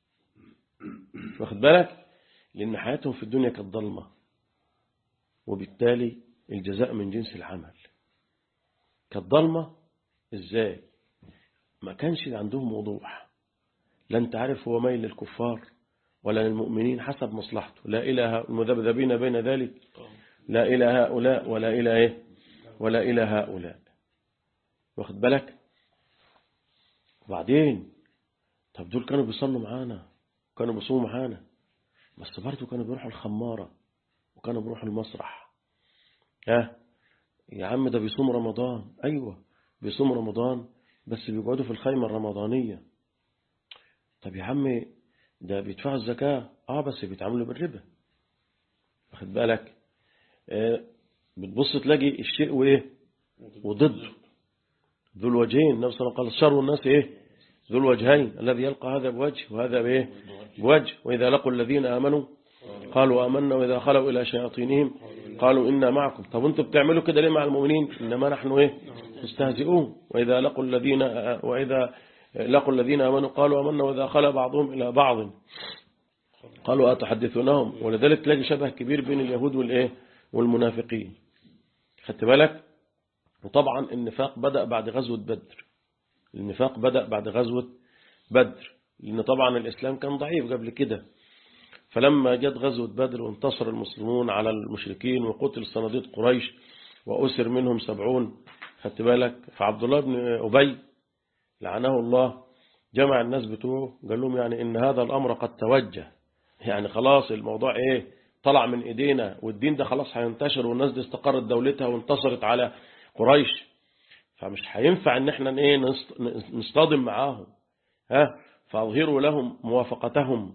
واخد بالك لأن حياتهم في الدنيا كانت ضلمة وبالتالي الجزاء من جنس العمل كانت ضلمة ازاي ما كانش عندهم وضوح لا انت عارف هو ميل للكفار ولا للمؤمنين حسب مصلحته لا إله المذبذبين بين ذلك لا إلى هؤلاء ولا إلى إيه ولا إلى هؤلاء واخد بالك وبعدين طب دول كانوا بيصلوا معانا كانوا بيصوموا معانا بس برضه كانوا بيروحوا الخمارة وكانوا بيروحوا المسرح ها يا عم ده بيصوم رمضان أيوة بيصوموا رمضان بس بيقعدوا في الخيمة الرمضانية طب يا عمي ده بيدفعوا الزكاة اه بس بيتعاملوا بالربا واخد بالك آه بتبص تلاقي الشيء وايه وضده ذو الوجهين النبي صلى الله عليه وسلم قال شر الناس ايه ذو الوجهين الذي يلقى هذا بوجه وهذا بايه بوجه واذا لقوا الذين امنوا قالوا آمنا وإذا خلوا إلى شياطينهم قالوا إنا معكم طب أنتم بتعملوا كده ليه مع المؤمنين إنما نحن إيه مستهزئون وإذا لقوا الذين وإذا لقوا الذين آمنوا قالوا آمنا وإذا خلى بعضهم إلى بعض قالوا أتحدثونهم ولذلك تلاقي شبه كبير بين اليهود والإيه والمنافقين خدت بالك وطبعا النفاق بدأ بعد غزوة بدر النفاق بدأ بعد غزوة بدر لأن طبعا الإسلام كان ضعيف قبل كده فلما جت غزوة بدر وانتصر المسلمون على المشركين وقتل صناديد قريش وأسر منهم سبعون خدت بالك فعبد الله بن أبي لعنه الله جمع الناس بتوعه قال لهم يعني إن هذا الأمر قد توجه يعني خلاص الموضوع إيه طلع من إيدينا والدين ده خلاص هينتشر والناس دي استقرت دولتها وانتصرت على قريش فمش هينفع ان احنا ايه نصطدم معاهم ها فاظهروا لهم موافقتهم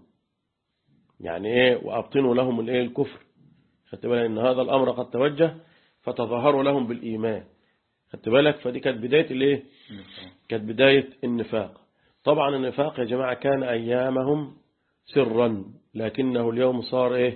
يعني ايه وابطنوا لهم الايه الكفر خدت بالك ان هذا الامر قد توجه فتظاهروا لهم بالايمان خدت بالك فدي كانت بدايه الايه كانت بدايه النفاق طبعا النفاق يا جماعه كان ايامهم سرا لكنه اليوم صار ايه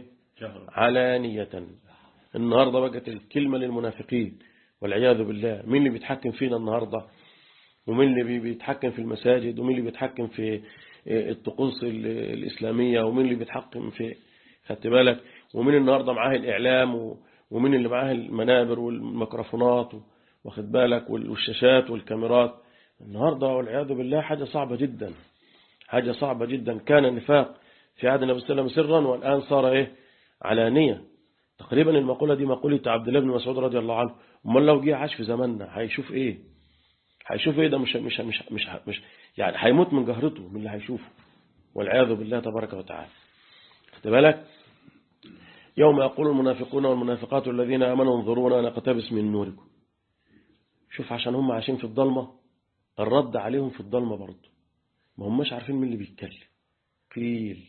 علانيه النهارده بقت الكلمه للمنافقين والعياذ بالله مين اللي بيتحكم فينا النهارده ومين اللي بيتحكم في المساجد ومين اللي بيتحكم في الطقوس الإسلامية ومين اللي بيتحكم في خدت بالك ومين النهاردة معاه الإعلام ومين اللي معاه المنابر والميكروفونات واخد بالك والشاشات والكاميرات النهاردة والعياذ بالله حاجة صعبة جدا حاجة صعبة جدا كان النفاق في عهد النبي صلى الله عليه وسلم سرا والآن صار إيه علانية تقريبا المقولة دي مقولة عبد الله بن مسعود رضي الله عنه امال لو جه عاش في زماننا هيشوف ايه هيشوف ايه ده مش مش مش مش, مش يعني هيموت من جهرته من اللي هيشوفه والعياذ بالله تبارك وتعالى خد بالك يوم يقول المنافقون والمنافقات الذين امنوا انظرونا نقتبس من نوركم شوف عشان هم عايشين في الضلمه الرد عليهم في الضلمه برضه ما هماش عارفين مين اللي بيتكلم قيل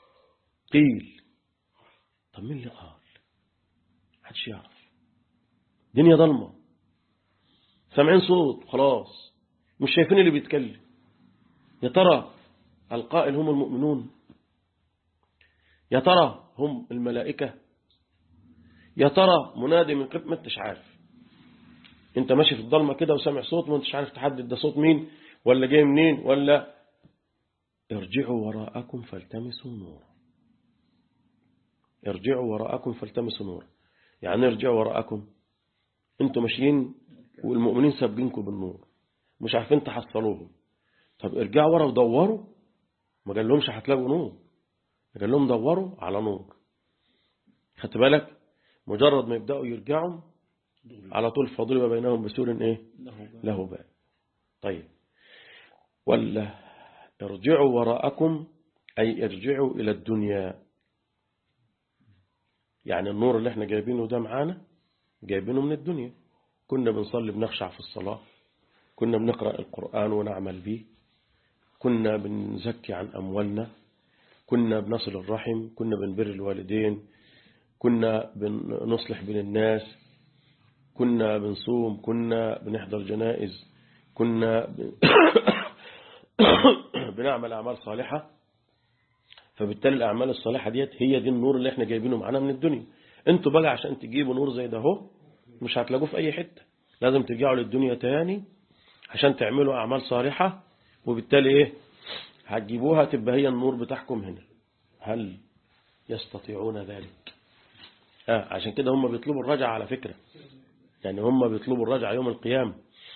قيل طب مين اللي قال محدش يعرف دنيا ضلمه سامعين صوت خلاص مش شايفين اللي بيتكلم يا ترى القائل هم المؤمنون يا ترى هم الملائكة يا ترى منادي من قبل ما انتش عارف انت ماشي في الضلمة كده وسامع صوت ما انتش عارف تحدد ده صوت مين ولا جاي منين ولا ارجعوا وراءكم فالتمسوا نورا ارجعوا وراءكم فالتمسوا نورا يعني ارجعوا وراءكم انتوا ماشيين والمؤمنين سابقينكم بالنور مش عارفين تحصلوهم طب ارجعوا ورا ودوروا ما قال لهمش هتلاقوا نور قال لهم دوروا على نور خدت بالك مجرد ما يبداوا يرجعوا على طول فضرب بينهم بسور ايه له باب طيب ولا ارجعوا وراءكم اي ارجعوا الى الدنيا يعني النور اللي احنا جايبينه ده معانا جايبينه من الدنيا كنا بنصلي بنخشع في الصلاة كنا بنقرأ القرآن ونعمل به كنا بنزكي عن أموالنا كنا بنصل الرحم كنا بنبر الوالدين كنا بنصلح بين الناس كنا بنصوم كنا بنحضر جنائز كنا ب... بنعمل أعمال صالحة فبالتالي الأعمال الصالحة ديت هي دي النور اللي احنا جايبينه معانا من الدنيا انتوا بقى عشان تجيبوا نور زي ده اهو مش هتلاقوه في أي حتة لازم ترجعوا للدنيا تاني عشان تعملوا أعمال صالحة وبالتالي إيه هتجيبوها تبقى هي النور بتاعكم هنا هل يستطيعون ذلك آه عشان كده هم بيطلبوا الرجعة على فكرة يعني هم بيطلبوا الرجعة يوم القيامة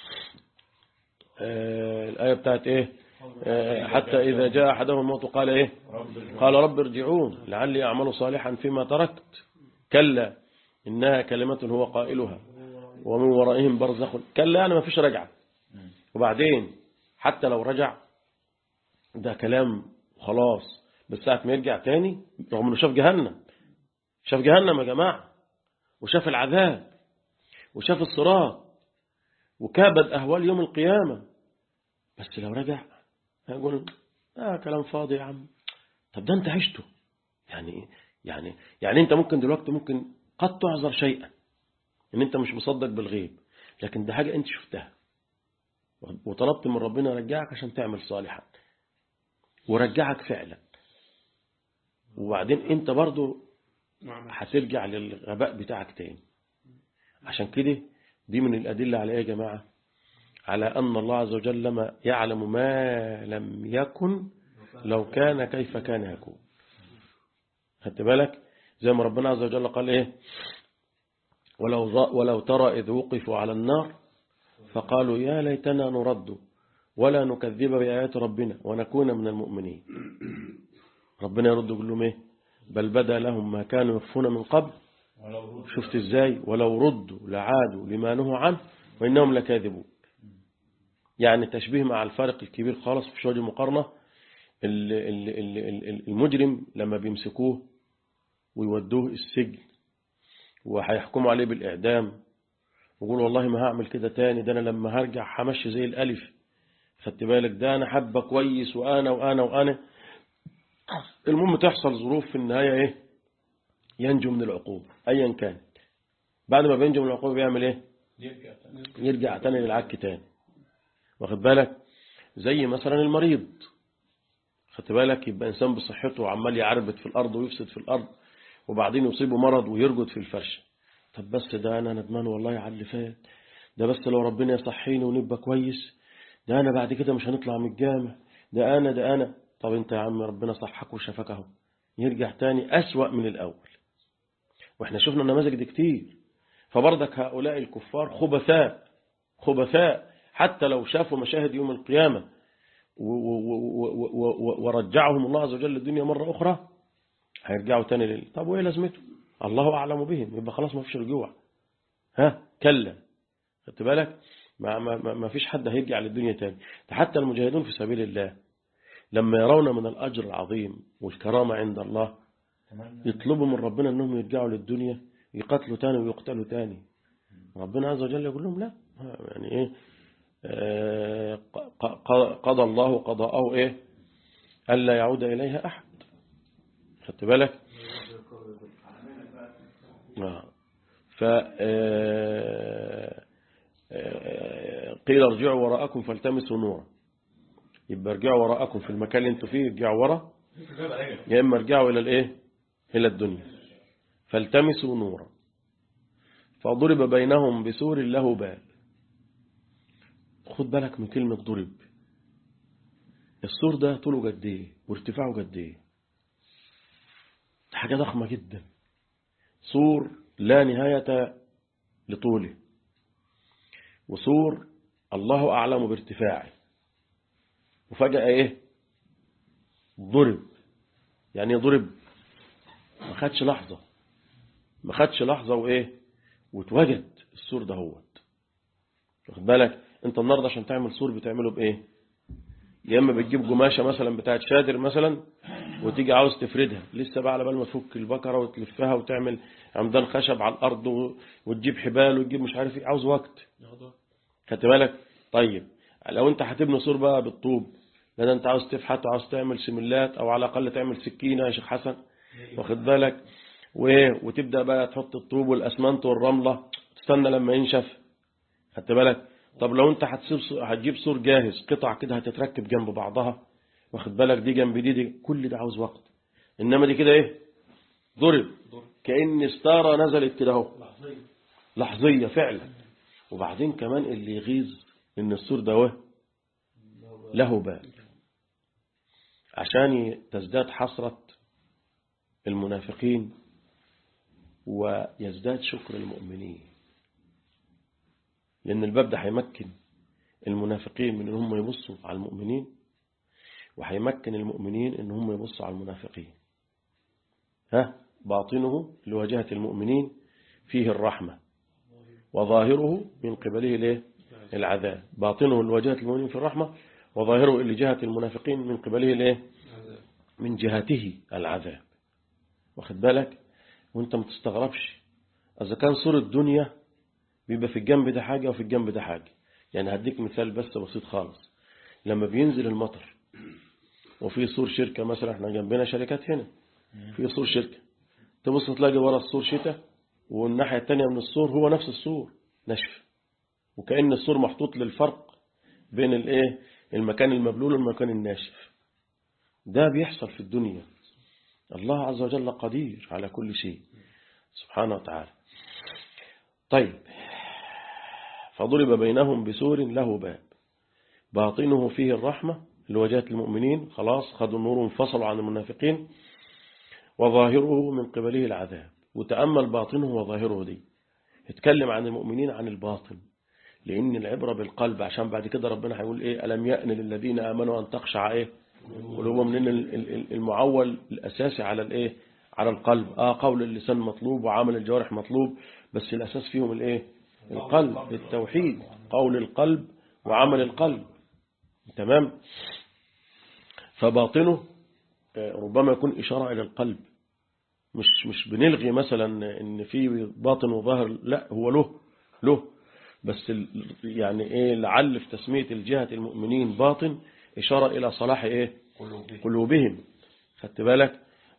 آه الآية بتاعت إيه آه حتى إذا جاء أحدهم الموت قال إيه قال رب ارجعون لعلي أعمل صالحا فيما تركت كلا إنها كلمة هو قائلها ومن ورائهم برزخ كلا أنا ما فيش رجعة وبعدين حتى لو رجع ده كلام خلاص بس ساعة ما يرجع تاني رغم انه شاف جهنم شاف جهنم يا جماعة وشاف العذاب وشاف الصراط وكابد أهوال يوم القيامة بس لو رجع هيقول آه كلام فاضي يا عم طب ده أنت عشته يعني يعني يعني أنت ممكن دلوقتي ممكن قد تعذر شيئا إن أنت مش مصدق بالغيب لكن ده حاجة أنت شفتها وطلبت من ربنا يرجعك عشان تعمل صالحا ورجعك فعلا وبعدين أنت برضو هترجع للغباء بتاعك تاني عشان كده دي من الأدلة على إيه يا جماعة على أن الله عز وجل لما يعلم ما لم يكن لو كان كيف كان يكون خدت بالك زي ما ربنا عز وجل قال إيه ولو, ولو ترى إذ وقفوا على النار فقالوا يا ليتنا نرد ولا نكذب بآيات ربنا ونكون من المؤمنين ربنا يرد يقول لهم إيه بل بدا لهم ما كانوا يخفون من قبل شفت ازاي ولو ردوا لعادوا لما نهوا عنه وإنهم لكاذبون يعني تشبيه مع الفارق الكبير خالص في شوية المقارنة المجرم لما بيمسكوه ويودوه السجن وهيحكموا عليه بالإعدام ويقول والله ما هعمل كده تاني ده أنا لما هرجع همشي زي الألف خدت بالك ده أنا حبة كويس وأنا وأنا وأنا المهم تحصل ظروف في النهاية إيه ينجو من العقوبة أيا كان بعد ما بينجو من العقوبة بيعمل إيه يرجع تاني للعك تاني واخد بالك زي مثلا المريض خدت بالك يبقى إنسان بصحته وعمال يعربت في الأرض ويفسد في الأرض وبعدين يصيبه مرض ويرجد في الفرش طب بس ده أنا ندمان والله على اللي فات ده بس لو ربنا يصحيني ونبقى كويس ده أنا بعد كده مش هنطلع من الجامع ده أنا ده أنا طب أنت يا عم ربنا صحك وشفاك اهو يرجع تاني أسوأ من الأول وإحنا شفنا النماذج دي كتير فبرضك هؤلاء الكفار خبثاء خبثاء حتى لو شافوا مشاهد يوم القيامة ورجعهم الله عز وجل للدنيا مرة أخرى هيرجعوا تاني لل طب وإيه لازمته الله أعلم بهم يبقى خلاص ما فيش رجوع ها كلا خدت بالك ما, ما, ما فيش حد هيرجع للدنيا تاني حتى المجاهدون في سبيل الله لما يرون من الأجر العظيم والكرامة عند الله يطلبوا من ربنا أنهم يرجعوا للدنيا يقتلوا تاني ويقتلوا تاني ربنا عز وجل يقول لهم لا يعني إيه قضى الله قضاءه إيه ألا يعود إليها أحد خدت بالك ف قيل ارجعوا وراءكم فالتمسوا نورا يبقى ارجعوا وراءكم في المكان اللي انتوا فيه ارجعوا ورا يا اما ارجعوا الى الايه الى الدنيا فالتمسوا نورا فضرب بينهم بسور له باب خد بالك من كلمة ضرب السور ده طوله قد ايه وارتفاعه قد ايه حاجة ضخمة جدا سور لا نهاية لطوله وسور الله أعلم بارتفاعه وفجأة ايه ضرب يعني ضرب ما خدش لحظة ما خدش لحظة وايه واتوجد السور ده هوت واخد بالك انت النهارده عشان تعمل سور بتعمله بايه يا اما بتجيب قماشه مثلا بتاعت شادر مثلا وتيجي عاوز تفردها لسه بقى على بال ما تفك البكره وتلفها وتعمل عمدان خشب على الارض وتجيب حبال وتجيب مش عارف ايه عاوز وقت خدت بالك طيب لو انت هتبني سور بقى بالطوب لا انت عاوز تفحت وعاوز تعمل سملات او على الاقل تعمل سكينه يا شيخ حسن واخد بالك وايه وتبدا بقى تحط الطوب والاسمنت والرمله تستنى لما ينشف خدت بالك طب لو انت هتسيب هتجيب سور جاهز قطع كده هتتركب جنب بعضها واخد بالك دي جنب دي, دي كل ده عاوز وقت انما دي كده ايه ضرب كأن ستارة نزلت كده اهو لحظية فعلا وبعدين كمان اللي يغيظ ان السور ده له بال عشان تزداد حسرة المنافقين ويزداد شكر المؤمنين لأن الباب ده هيمكن المنافقين من ان هم يبصوا على المؤمنين وهيمكن المؤمنين ان هم يبصوا على المنافقين ها باطنه لوجهة المؤمنين فيه الرحمة وظاهره من قبله الايه العذاب باطنه لوجهة المؤمنين في الرحمة وظاهره لجهة المنافقين من قبله الايه من جهته العذاب واخد بالك وانت ما تستغربش اذا كان صورة الدنيا بيبقى في الجنب ده حاجة وفي الجنب ده حاجة يعني هديك مثال بس بسيط خالص لما بينزل المطر وفي سور شركة مثلا احنا جنبنا شركات هنا في سور شركة تبص تلاقي ورا السور شتاء والناحية التانية من السور هو نفس السور نشف وكأن السور محطوط للفرق بين الايه المكان المبلول والمكان الناشف ده بيحصل في الدنيا الله عز وجل قدير على كل شيء سبحانه وتعالى طيب فضرب بينهم بسور له باب باطنه فيه الرحمة لوجهة المؤمنين خلاص خدوا النور وانفصلوا عن المنافقين وظاهره من قبله العذاب وتأمل باطنه وظاهره دي اتكلم عن المؤمنين عن الباطن لأن العبرة بالقلب عشان بعد كده ربنا هيقول إيه ألم يأن للذين آمنوا أن تخشع إيه قلوبهم من المعول الأساسي على الإيه على القلب آه قول اللسان مطلوب وعمل الجوارح مطلوب بس الأساس فيهم الإيه القلب التوحيد قول القلب وعمل القلب تمام فباطنه ربما يكون إشارة إلى القلب مش مش بنلغي مثلا ان في باطن وظاهر لا هو له له بس يعني ايه لعل في تسمية الجهة المؤمنين باطن إشارة إلى صلاح ايه قلوبهم خدت بالك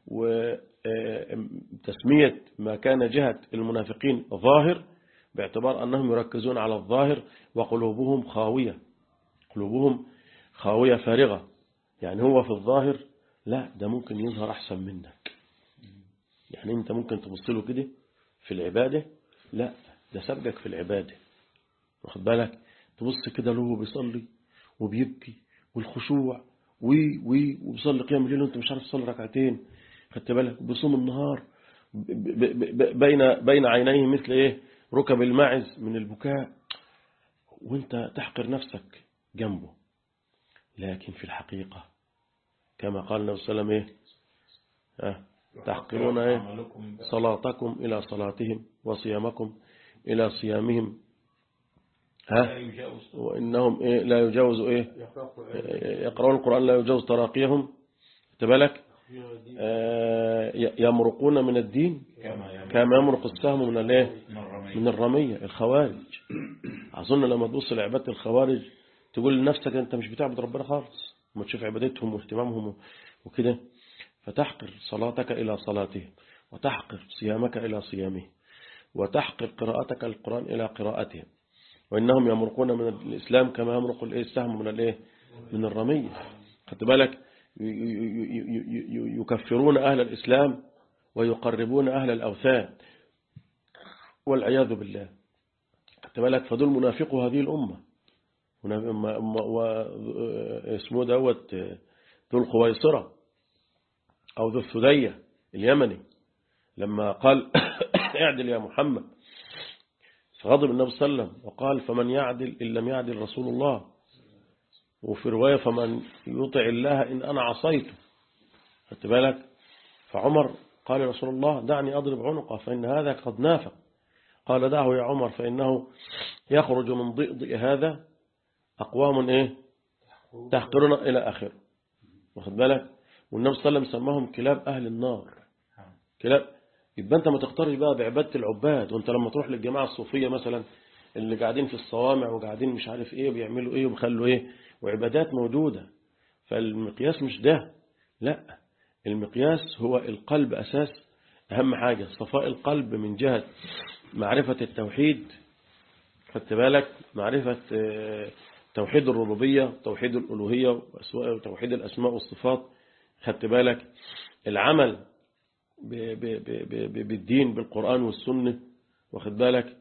وتسمية ما كان جهة المنافقين ظاهر باعتبار أنهم يركزون على الظاهر وقلوبهم خاوية قلوبهم خاوية فارغة يعني هو في الظاهر لا ده ممكن يظهر أحسن منك يعني انت ممكن تبص له كده في العبادة لا ده سبقك في العبادة واخد بالك تبص كده له بيصلي وبيبكي والخشوع وي وي وبيصلي قيام الليل وانت مش عارف تصلي ركعتين خدت بالك بيصوم النهار بين بين عينيه مثل ايه ركب الماعز من البكاء وانت تحقر نفسك جنبه لكن في الحقيقة كما قال النبي صلى الله عليه وسلم ايه تحقرون ايه صلاتكم إلى صلاتهم وصيامكم إلى صيامهم ها وإنهم إيه لا يجاوز إيه يقرؤون القرآن لا يجاوز تراقيهم تبالك يمرقون من الدين كما يمرق السهم من الايه من الرمية الخوارج أظن لما تبص لعبادة الخوارج تقول لنفسك أنت مش بتعبد ربنا خالص ما تشوف عبادتهم واهتمامهم وكده فتحقر صلاتك إلى صلاتهم وتحقر صيامك إلى صيامهم وتحقر قراءتك القرآن إلى قراءتهم وإنهم يمرقون من الإسلام كما يمرق السهم من الإيه من الرمية خدت بالك يكفرون أهل الإسلام ويقربون أهل الأوثان والعياذ بالله خدت بالك فدول منافقوا هذه الأمة اسمه دوت ذو الخويصرة أو ذو الثدية اليمني لما قال اعدل يا محمد فغضب النبي صلى الله عليه وسلم وقال فمن يعدل إن لم يعدل رسول الله وفي رواية فمن يطع الله إن أنا عصيته خدت بالك فعمر قال يا رسول الله دعني أضرب عنقه فإن هذا قد نافق قال دعه يا عمر فإنه يخرج من ضئضئ هذا أقوام إيه تحقرون إلى آخره واخد بالك والنبي صلى الله عليه وسلم سماهم كلاب أهل النار كلاب يبقى أنت ما تختارش بقى بعبادة العباد وأنت لما تروح للجماعة الصوفية مثلا اللي قاعدين في الصوامع وقاعدين مش عارف إيه وبيعملوا إيه وبيخلوا إيه وعبادات موجودة فالمقياس مش ده لا المقياس هو القلب أساس أهم حاجة صفاء القلب من جهة معرفة التوحيد خدت بالك معرفة توحيد الربوبية توحيد الألوهية وتوحيد الأسماء والصفات خدت بالك العمل بالدين بالقرآن والسنة واخد بالك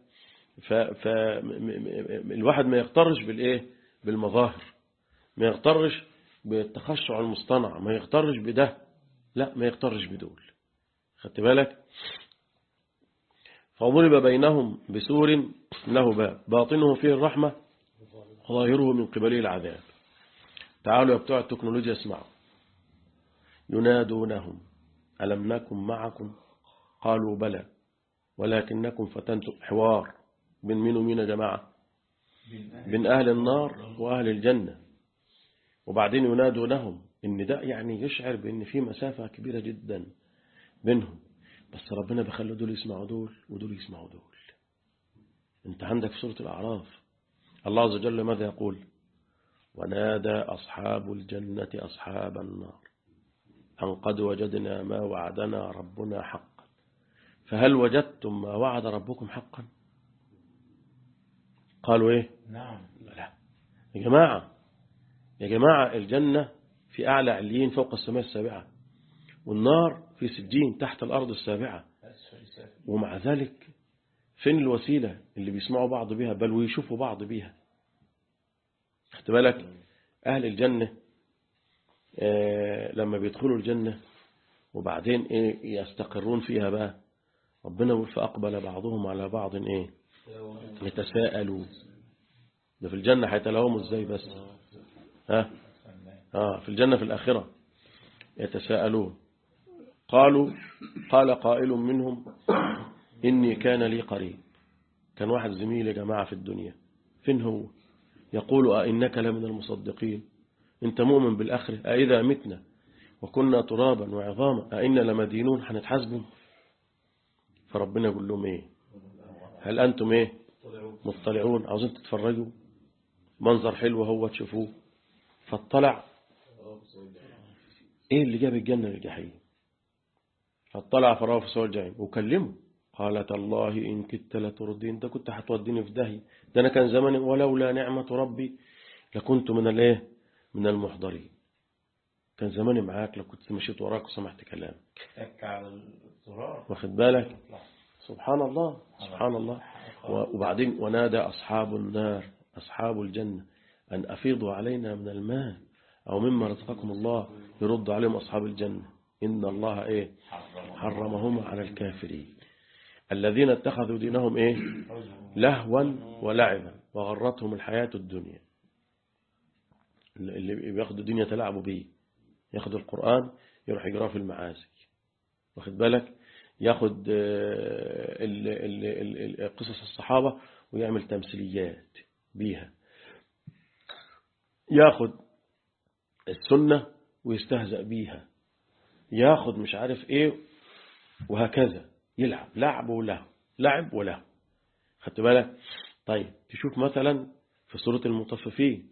فالواحد ما يغترش بالإيه بالمظاهر ما يغترش بالتخشع المصطنع ما يغترش بده لا ما يغترش بدول خدت بالك فضرب بينهم بسور له باب باطنه فيه الرحمة وظاهره من قبله العذاب تعالوا يا بتوع التكنولوجيا اسمعوا ينادونهم ألم نكن معكم قالوا بلى ولكنكم فتنتم حوار بين مين ومين يا جماعة بين أهل النار وأهل الجنة وبعدين ينادونهم إن ده يعني يشعر بأن في مسافة كبيرة جدا بينهم بس ربنا بيخلي دول يسمعوا دول ودول يسمعوا دول انت عندك في سورة الأعراف الله عز وجل ماذا يقول ونادى أصحاب الجنة أصحاب النار أن قد وجدنا ما وعدنا ربنا حقا فهل وجدتم ما وعد ربكم حقا قالوا إيه نعم لا يا جماعة يا جماعة الجنة في أعلى عليين فوق السماء السابعة والنار في سجين تحت الأرض السابعة أسفل سافل ومع ذلك فين الوسيلة اللي بيسمعوا بعض بيها بل ويشوفوا بعض بيها خدت بالك أهل الجنة آه لما بيدخلوا الجنة وبعدين إيه يستقرون فيها بقى ربنا يقول فأقبل بعضهم على بعض إيه يتساءلوا ده في الجنة هيتلاوموا إزاي بس ها آه في الجنة في الآخرة يتساءلون قالوا قال قائل منهم إني كان لي قريب كان واحد زميل يا جماعة في الدنيا فين هو يقول أئنك لمن المصدقين انت مؤمن بالآخرة أئذا متنا وكنا ترابا وعظاما أئنا لمدينون هنتحاسبوا فربنا يقول لهم ايه هل أنتم ايه مطلعون عاوزين تتفرجوا منظر حلو هو تشوفوه فاطلع ايه اللي جاب الجنة للجحيم فاطلع فراه في سوى الجحيم وكلمه قالت الله إن كدت لتردي انت كنت هتوديني في داهية ده أنا كان زماني ولولا نعمة ربي لكنت من الايه من المحضرين كان زماني معاك لو كنت مشيت وراك وسمعت كلامك تك على الزرار واخد بالك سبحان الله سبحان الله وبعدين ونادى أصحاب النار أصحاب الجنة أن أفيضوا علينا من الماء أو مما رزقكم الله يرد عليهم أصحاب الجنة إن الله إيه حرمهما على الكافرين الذين اتخذوا دينهم إيه لهوا ولعبا وغرتهم الحياة الدنيا اللي بياخدوا الدنيا يتلاعبوا بيه ياخد القرآن يروح يقراه في المعازي واخد بالك ياخد ال- ال- ال- ال- قصص الصحابة ويعمل تمثيليات بيها ياخد السنة ويستهزأ بيها ياخد مش عارف ايه وهكذا يلعب لعب وله لعب وله خدت بالك طيب تشوف مثلا في سورة المطففين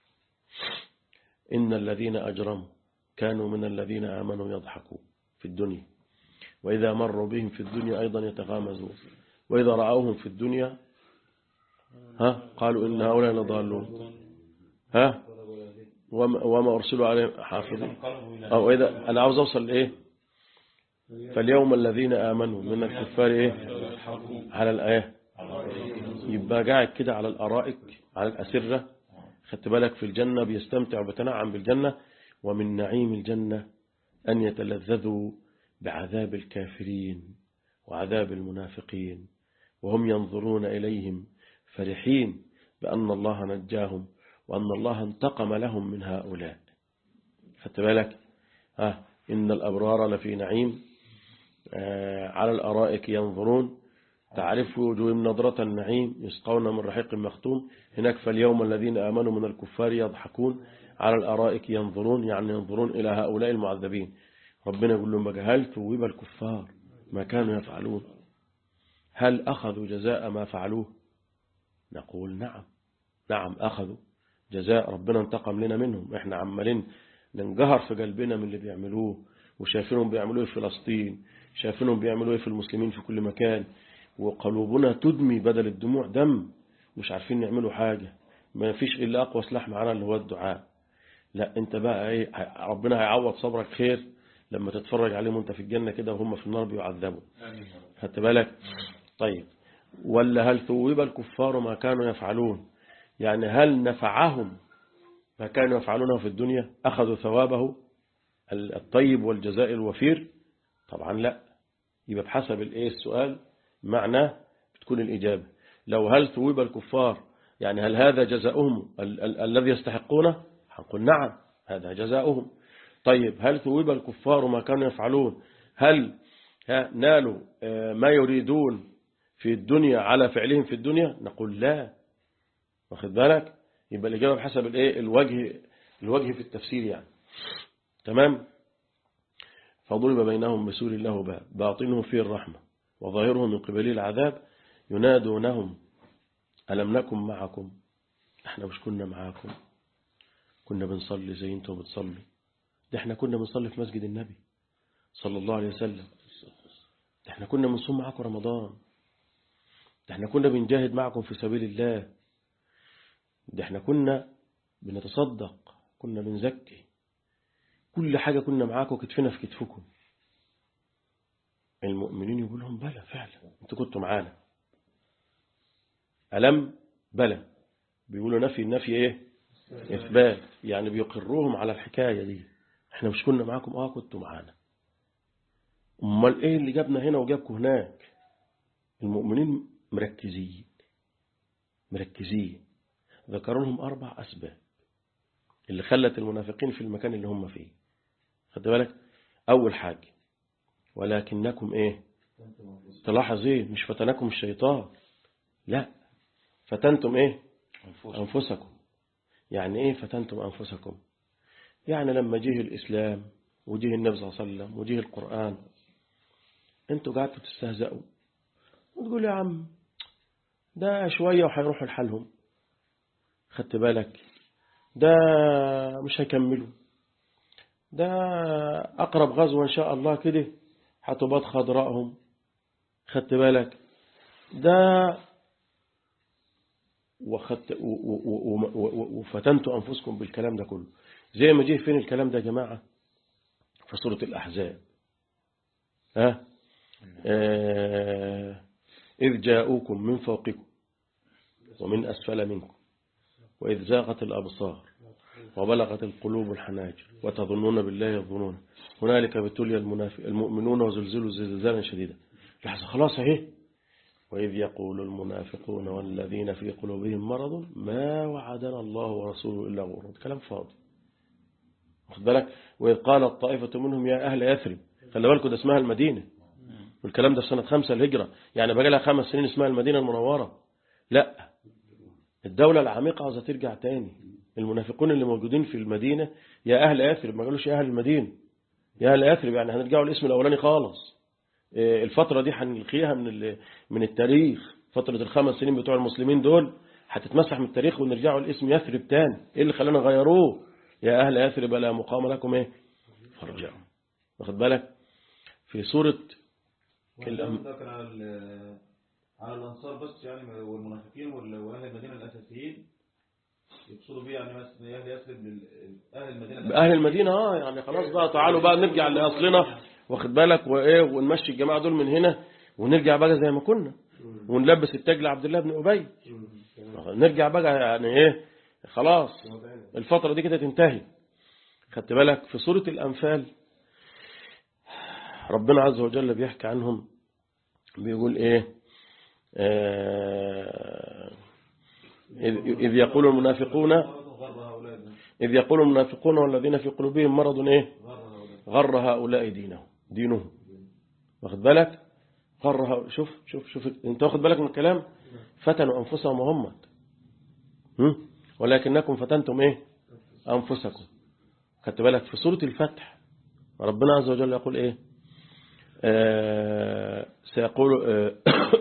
إن الذين أجرموا كانوا من الذين آمنوا يضحكوا في الدنيا وإذا مروا بهم في الدنيا أيضا يتغامزون وإذا رأوهم في الدنيا ها قالوا إن هؤلاء لضالون ها وما, وما أرسلوا عليهم حافظين انقلبوا إلى أو إذا أنا عاوز أوصل لإيه فاليوم الذين آمنوا من الكفار إيه على الآية يبقى قاعد كده على الأرائك على الأسرة خدت بالك في الجنة بيستمتع وبيتنعم بالجنة ومن نعيم الجنة أن يتلذذوا بعذاب الكافرين وعذاب المنافقين وهم ينظرون إليهم فرحين بأن الله نجاهم وأن الله انتقم لهم من هؤلاء خدت بالك ها إن الأبرار لفي نعيم آه على الأرائك ينظرون تعرف في وجوههم نظرة النعيم يسقون من رحيق مختوم هناك فاليوم الذين آمنوا من الكفار يضحكون على الأرائك ينظرون يعني ينظرون إلى هؤلاء المعذبين ربنا يقول لهم بقى هل ثوب الكفار ما كانوا يفعلون هل أخذوا جزاء ما فعلوه نقول نعم نعم أخذوا جزاء ربنا انتقم لنا منهم احنا عمالين ننجهر في قلبنا من اللي بيعملوه وشايفينهم بيعملوه في فلسطين شايفينهم بيعملوه في المسلمين في كل مكان وقلوبنا تدمي بدل الدموع دم مش عارفين نعملوا حاجة ما فيش إلا أقوى سلاح معانا اللي هو الدعاء لا انت بقى ايه ربنا هيعوض صبرك خير لما تتفرج عليهم وانت في الجنة كده وهم في النار بيعذبوا خدت بالك طيب ولا هل ثوب الكفار ما كانوا يفعلون يعني هل نفعهم ما كانوا يفعلونه في الدنيا أخذوا ثوابه الطيب والجزاء الوفير طبعا لا يبقى بحسب الايه السؤال معناه بتكون الإجابة لو هل ثوب الكفار يعني هل هذا جزاؤهم ال ال الذي يستحقونه هنقول نعم هذا جزاؤهم طيب هل ثوب الكفار ما كانوا يفعلون هل نالوا ما يريدون في الدنيا على فعلهم في الدنيا نقول لا واخد بالك يبقى الإجابة بحسب الايه الوجه الوجه في التفسير يعني تمام فضرب بينهم بسور له باب باطنه فيه الرحمة وظاهره من قبله العذاب ينادونهم ألم نكن معكم احنا مش كنا معاكم كنا بنصلي زي انتم بتصلي ده احنا كنا بنصلي في مسجد النبي صلى الله عليه وسلم ده احنا كنا بنصوم معاكم رمضان ده احنا كنا بنجاهد معكم في سبيل الله ده احنا كنا بنتصدق كنا بنزكي كل حاجة كنا معاكم كتفنا في كتفكم المؤمنين يقول لهم بلى فعلا انتوا كنتوا معانا ألم بلى بيقولوا نفي النفي ايه إثبات يعني بيقروهم على الحكاية دي احنا مش كنا معاكم اه كنتوا معانا امال ايه اللي جابنا هنا وجابكم هناك المؤمنين مركزين مركزين ذكروا لهم أربع أسباب اللي خلت المنافقين في المكان اللي هم فيه خد بالك أول حاجة ولكنكم إيه تلاحظ إيه مش فتنكم الشيطان لا فتنتم إيه أنفسكم يعني إيه فتنتم أنفسكم يعني لما جه الإسلام وجه النبي صلى الله عليه وسلم وجه القرآن انتوا قعدتوا تستهزئوا وتقول يا عم ده شوية وهيروحوا لحالهم خدت بالك ده مش هيكملوا ده أقرب غزوة إن شاء الله كده هتبات خضراءهم خدت بالك ده وخدت وفتنتوا أنفسكم بالكلام ده كله زي ما جه فين الكلام ده يا جماعة في سورة الأحزاب ها آه إذ جاءوكم من فوقكم ومن أسفل منكم وإذ زاغت الأبصار وبلغت القلوب الحناجر وتظنون بالله الظنون هنالك ابتلي المنافق المؤمنون وزلزلوا زلزالا شديدا لحظة خلاص اهي وإذ يقول المنافقون والذين في قلوبهم مرض ما وعدنا الله ورسوله إلا غرور كلام فاضي واخد بالك وإذ قالت طائفة منهم يا أهل يثرب خلي بالكم ده اسمها المدينة والكلام ده في سنة خمسة الهجرة يعني بقى لها خمس سنين اسمها المدينة المنورة لا الدولة العميقة عاوزة ترجع تاني المنافقون اللي موجودين في المدينة يا أهل يثرب ما قالوش يا أهل المدينة يا أهل يثرب يعني هنرجعوا الاسم الأولاني خالص الفترة دي هنلقيها من من التاريخ فترة الخمس سنين بتوع المسلمين دول هتتمسح من التاريخ ونرجعوا الاسم يثرب تاني ايه اللي خلانا غيروه يا أهل يثرب لا مقام لكم ايه فارجعوا واخد بالك في سورة الكلام ده كان على على الأنصار بس يعني والمنافقين وأهل المدينة الأساسيين يقصدوا بيه يعني مثلا أهل يثرب أهل المدينة أهل المدينة اه يعني خلاص بقى تعالوا بقى نرجع لأصلنا واخد بالك وإيه ونمشي الجماعة دول من هنا ونرجع بقى زي ما كنا ونلبس التاج لعبد الله بن أبي نرجع بقى يعني إيه خلاص الفترة دي كده تنتهي خدت بالك في سورة الأنفال ربنا عز وجل بيحكي عنهم بيقول إيه آه إذ يقول المنافقون إذ يقول المنافقون والذين في قلوبهم مرض إيه غر هؤلاء دينهم دينهم واخد بالك غر هؤلاء شوف شوف شوف انت واخد بالك من الكلام فتنوا أنفسهم وهم ولكنكم فتنتم إيه أنفسكم خدت بالك في سورة الفتح ربنا عز وجل يقول إيه آه سيقول آه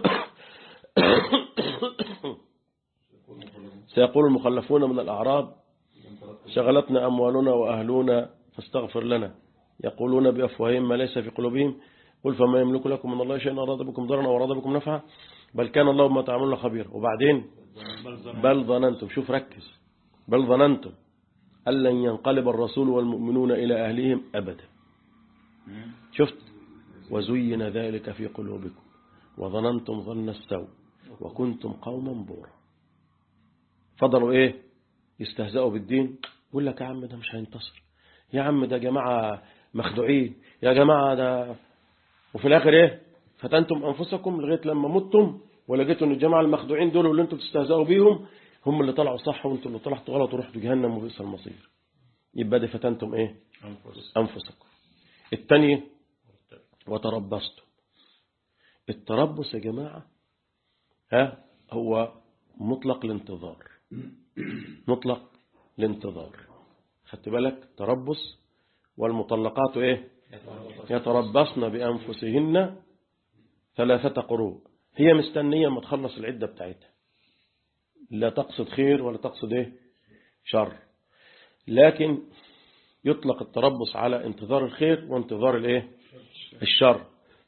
سيقول المخلفون من الأعراب شغلتنا أموالنا وأهلنا فاستغفر لنا يقولون بأفواههم ما ليس في قلوبهم قل فما يملك لكم من الله شيئا أراد بكم ضرا أو أراد بكم نفعا بل كان الله بما تعملون خبيرا وبعدين بل ظننتم شوف ركز بل ظننتم أن لن ينقلب الرسول والمؤمنون إلى أهلهم أبدا شفت وزين ذلك في قلوبكم وظننتم ظن السوء وكنتم قوما بورا فضلوا ايه يستهزئوا بالدين يقول لك يا عم ده مش هينتصر يا عم ده جماعة مخدوعين يا جماعة ده وفي الاخر ايه فتنتم انفسكم لغاية لما متم ولقيتوا ان الجماعة المخدوعين دول واللي انتم بتستهزئوا بيهم هم اللي طلعوا صح وانتم اللي طلعتوا غلط ورحتوا جهنم وبئس المصير يبقى دي فتنتم ايه انفسكم الثانيه وتربصتم التربص يا جماعة ها هو مطلق الانتظار مطلق الانتظار خدت بالك تربص والمطلقات ايه يتربصن بأنفسهن ثلاثة قروء هي مستنية ما تخلص العدة بتاعتها لا تقصد خير ولا تقصد ايه شر لكن يطلق التربص على انتظار الخير وانتظار الايه الشر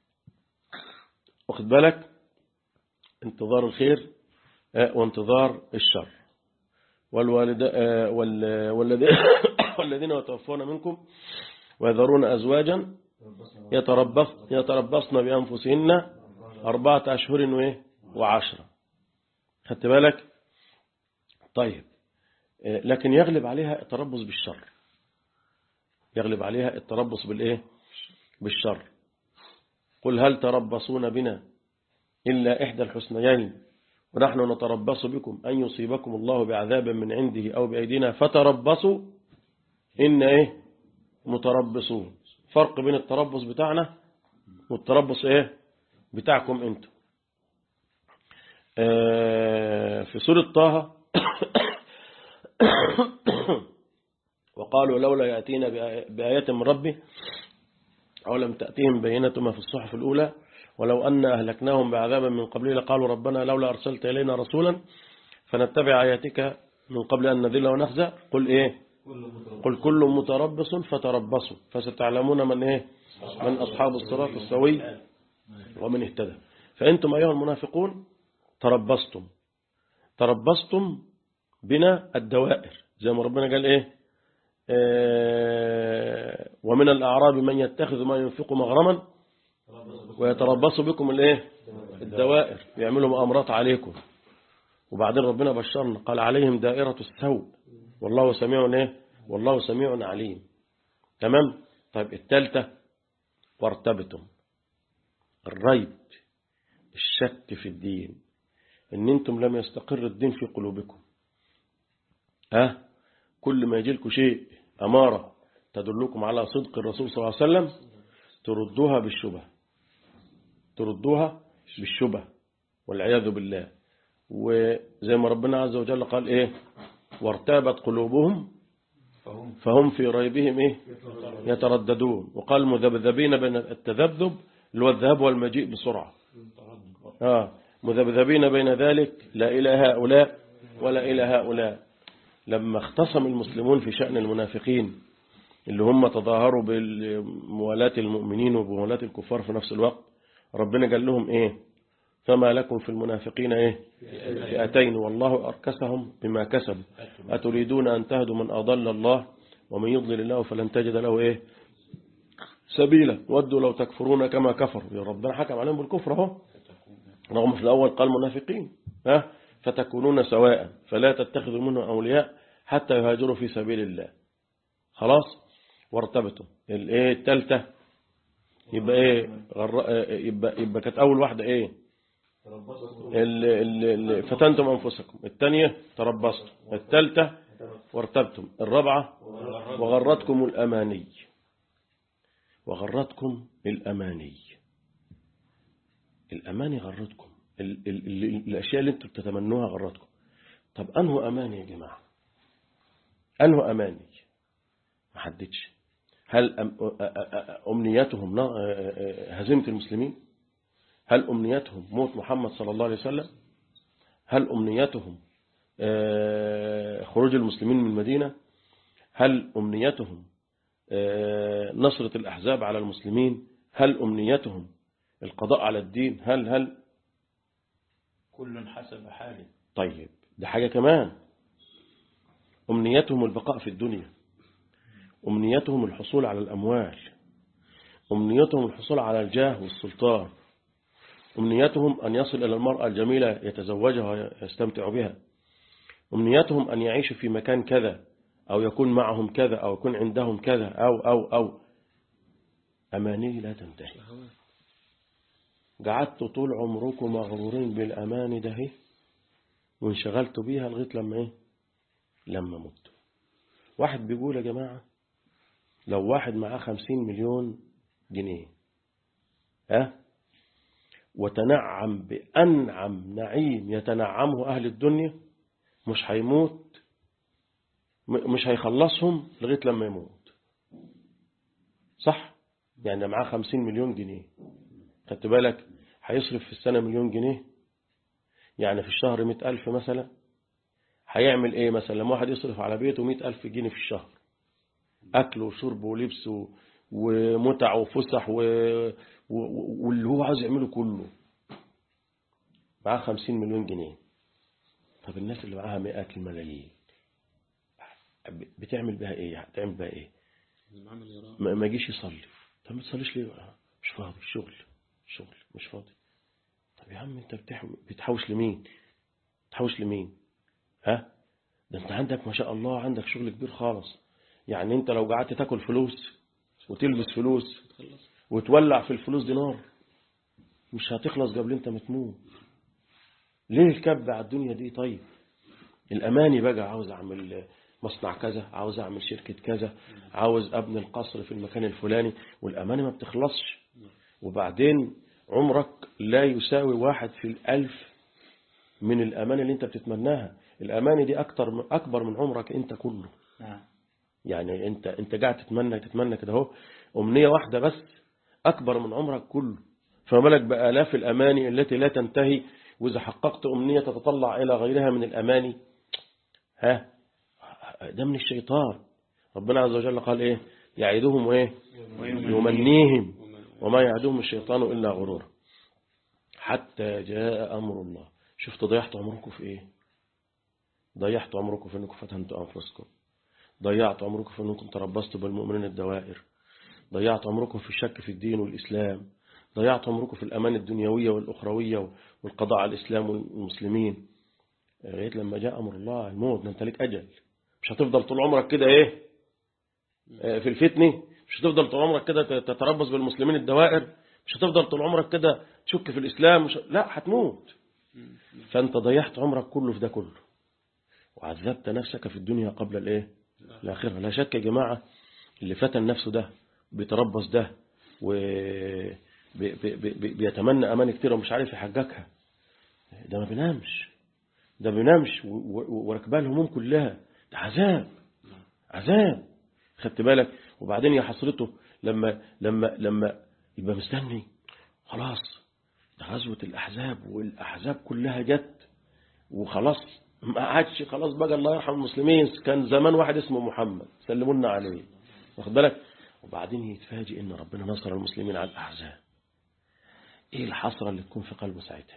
واخد بالك انتظار الخير آه، وانتظار الشر والوالد آه، وال- والذين والذين يتوفون منكم ويذرون أزواجا يتربص يتربصن بأنفسهن أربعة أشهر وإيه وعشرة خدت بالك طيب آه، لكن يغلب عليها التربص بالشر يغلب عليها التربص بالإيه بالشر قل هل تربصون بنا إلا إحدى الحسنيين ونحن نتربص بكم أن يصيبكم الله بعذاب من عنده أو بأيدينا فتربصوا إن إيه متربصون فرق بين التربص بتاعنا والتربص إيه بتاعكم أنتم آه، في سورة طه وقالوا لولا يأتينا بآي- بآية من ربه أو لم تأتيهم بينة ما في الصحف الأولى ولو أن أهلكناهم بعذاب من قبله لقالوا ربنا لولا أرسلت إلينا رسولا فنتبع آياتك من قبل أن نذل ونخزى قل إيه قل كل متربص فتربصوا فستعلمون من إيه من أصحاب الصراط السوي ومن اهتدى فأنتم أيها المنافقون تربصتم تربصتم بنا الدوائر زي ما ربنا قال إيه آه، ومن الأعراب من يتخذ ما ينفق مغرما ويتربص بكم الايه الدوائر يعملوا مؤامرات عليكم وبعدين ربنا بشرنا قال عليهم دائرة السوء والله سميع ايه والله سميع عليم تمام طيب الثالثة وارتبتم الريب الشك في الدين ان انتم لم يستقر الدين في قلوبكم ها كل ما يجي لكم شيء أمارة تدلكم على صدق الرسول صلى الله عليه وسلم تردوها بالشبه تردوها بالشبه والعياذ بالله وزي ما ربنا عز وجل قال ايه وارتابت قلوبهم فهم في ريبهم ايه يترددون وقال مذبذبين بين التذبذب اللي هو الذهاب والمجيء بسرعة آه مذبذبين بين ذلك لا إلى هؤلاء ولا إلى هؤلاء لما اختصم المسلمون في شأن المنافقين اللي هم تظاهروا بموالاة المؤمنين وبموالاة الكفار في نفس الوقت ربنا قال لهم ايه فما لكم في المنافقين ايه فئتين والله أركسهم بما كسبوا أتريدون أن تهدوا من أضل الله ومن يضلل الله فلن تجد له ايه سبيلا ودوا لو تكفرون كما كفروا يا ربنا حكم عليهم بالكفر اهو رغم في الأول قال منافقين ها فتكونون سواء فلا تتخذوا منهم أولياء حتى يهاجروا في سبيل الله خلاص وارتبطوا الايه الثالثه يبقى ايه غر... يبقى يبقى كانت اول واحده ايه ال... ال... ال... فتنتم انفسكم الثانيه تربصتم الثالثه وارتبتم الرابعه وغرتكم الاماني وغرتكم الاماني الاماني غرتكم ال... ال... ال... الاشياء اللي انتم بتتمنوها غرتكم طب انه اماني يا جماعه انه اماني ما حددش هل أمنيتهم هزيمة المسلمين هل أمنيتهم موت محمد صلى الله عليه وسلم هل أمنيتهم خروج المسلمين من المدينة هل أمنيتهم نصرة الأحزاب على المسلمين هل أمنيتهم القضاء على الدين هل هل كل حسب حاله طيب ده حاجة كمان أمنيتهم البقاء في الدنيا أمنيتهم الحصول على الأموال أمنيتهم الحصول على الجاه والسلطان أمنيتهم أن يصل إلى المرأة الجميلة يتزوجها ويستمتع بها أمنيتهم أن يعيشوا في مكان كذا أو يكون معهم كذا أو يكون عندهم كذا أو أو أو أماني لا تنتهي قعدت طول عمركم مغرورين بالأماني ده وانشغلت بيها لغاية لما إيه لما مت واحد بيقول يا جماعة لو واحد معاه خمسين مليون جنيه ها وتنعم بأنعم نعيم يتنعمه أهل الدنيا مش هيموت مش هيخلصهم لغاية لما يموت صح يعني معاه خمسين مليون جنيه خدت بالك هيصرف في السنة مليون جنيه يعني في الشهر مئة ألف مثلا هيعمل ايه مثلا لما واحد يصرف على بيته مئة ألف جنيه في الشهر أكل وشرب ولبس و- ومتع وفسح و... و... واللي هو عاوز يعمله كله معاه خمسين مليون جنيه طب الناس اللي معاها مئات الملايين بتعمل بها ايه هتعمل بها ايه ما ما يجيش يصلي طب ما تصليش ليه آه، مش فاضي شغل شغل مش فاضي طب يا عم انت بتح... بتحوش لمين بتحوش لمين ها ده انت عندك ما شاء الله عندك شغل كبير خالص يعني انت لو قعدت تاكل فلوس وتلبس فلوس وتولع في الفلوس دي نار مش هتخلص قبل انت ما تموت ليه الكب على الدنيا دي طيب الاماني بقى عاوز اعمل مصنع كذا عاوز اعمل شركة كذا عاوز ابني القصر في المكان الفلاني والاماني ما بتخلصش وبعدين عمرك لا يساوي واحد في الالف من الاماني اللي انت بتتمناها الاماني دي اكتر اكبر من عمرك انت كله نعم يعني انت انت قاعد تتمنى تتمنى كده اهو امنيه واحده بس اكبر من عمرك كله فما بالك بالاف الاماني التي لا تنتهي واذا حققت امنيه تتطلع الى غيرها من الاماني ها ده من الشيطان ربنا عز وجل قال ايه يعيدهم وايه يمنيهم وما يعدهم الشيطان الا غرورا حتى جاء امر الله شفت ضيعت عمركم في ايه ضيعت عمركم في انكم فتنتوا انفسكم ضيعت عمركم في أنكم تربصتوا بالمؤمنين الدوائر ضيعت عمركم في الشك في الدين والإسلام ضيعت عمركم في الأمان الدنيوية والأخروية والقضاء على الإسلام والمسلمين لغاية لما جاء أمر الله الموت ده أنت لك أجل مش هتفضل طول عمرك كده إيه آه، في الفتنة مش هتفضل طول عمرك كده تتربص بالمسلمين الدوائر مش هتفضل طول عمرك كده تشك في الإسلام مش... لا هتموت فأنت ضيعت عمرك كله في ده كله وعذبت نفسك في الدنيا قبل الإيه الآخرة لا شك يا جماعة اللي فتن نفسه ده بيتربص ده و بي- بي- بي- بيتمنى أمان كتير ومش عارف يحققها ده ما بينامش ده ما بينامش و- و- وركبها الهموم كلها ده عذاب عذاب خدت بالك وبعدين يا حسرته لما لما لما يبقى مستني خلاص ده غزوة الأحزاب والأحزاب كلها جت وخلاص ما عادش خلاص بقى الله يرحم المسلمين كان زمان واحد اسمه محمد سلموا لنا عليه واخد بالك وبعدين يتفاجئ ان ربنا نصر المسلمين على الاحزاب ايه الحسره اللي تكون في قلبه ساعتها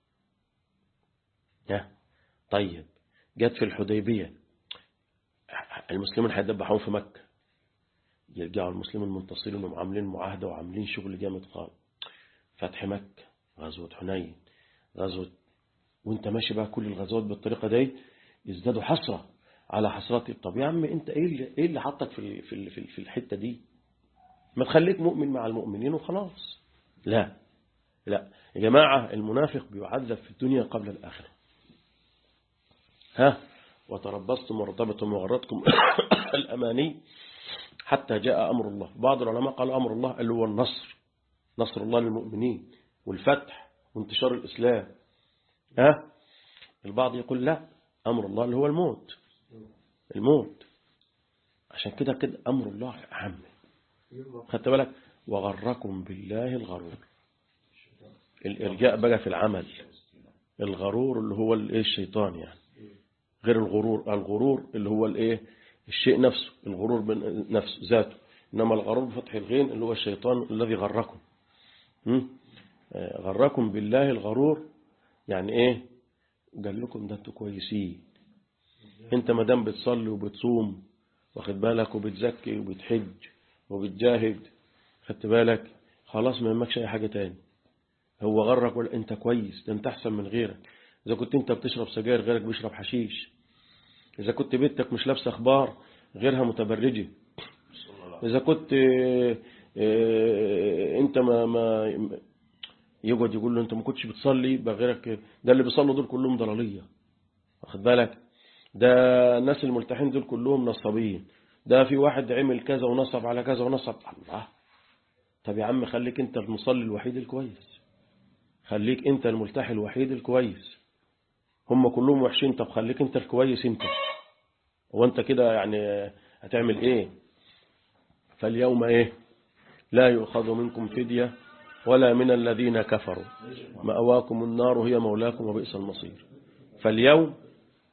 ها طيب جت في الحديبيه المسلمين هيدبحون في مكه يرجعوا المسلمين منتصرين وعاملين معاهده وعاملين شغل جامد خالص فتح مكه غزوه حنين غزوه وانت ماشي بقى كل الغزوات بالطريقة دي يزدادوا حسرة على حسرات طب يا عم انت ايه اللي, ايه اللي حطك في في في في الحتة دي ما تخليك مؤمن مع المؤمنين وخلاص لا لا يا جماعة المنافق بيعذب في الدنيا قبل الآخرة ها وتربصتم ورتبتم وغرتكم الأماني حتى جاء أمر الله بعض العلماء قال أمر الله اللي هو النصر نصر الله للمؤمنين والفتح وانتشار الإسلام ها البعض يقول لا أمر الله اللي هو الموت الموت عشان كده كده أمر الله عام خدت بالك وغركم بالله الغرور الإرجاء بقى في العمل الغرور اللي هو الايه الشيطان يعني غير الغرور الغرور اللي هو الايه الشيء نفسه الغرور نفسه ذاته إنما الغرور بفتح الغين اللي هو الشيطان الذي غركم م? آه، غركم بالله الغرور يعني ايه قال لكم ده انتوا كويسين انت ما دام بتصلي وبتصوم واخد بالك وبتزكي وبتحج وبتجاهد خدت بالك خلاص ما يهمكش اي حاجه تاني هو غرك ولا انت كويس ده انت احسن من غيرك اذا كنت انت بتشرب سجاير غيرك بيشرب حشيش اذا كنت بنتك مش لابسه اخبار غيرها متبرجه اذا كنت اه، اه، انت ما ما يقعد يقول له انت ما كنتش بتصلي يبقى غيرك ده اللي بيصلوا دول كلهم ضلاليه واخد بالك ده الناس الملتحين دول كلهم نصابين ده في واحد عمل كذا ونصب على كذا ونصب الله طب يا عم خليك انت المصلي الوحيد الكويس خليك انت الملتحي الوحيد الكويس هم كلهم وحشين طب خليك انت الكويس انت هو انت كده يعني هتعمل ايه فاليوم ايه لا يؤخذ منكم فدية ولا من الذين كفروا مأواكم النار هي مولاكم وبئس المصير فاليوم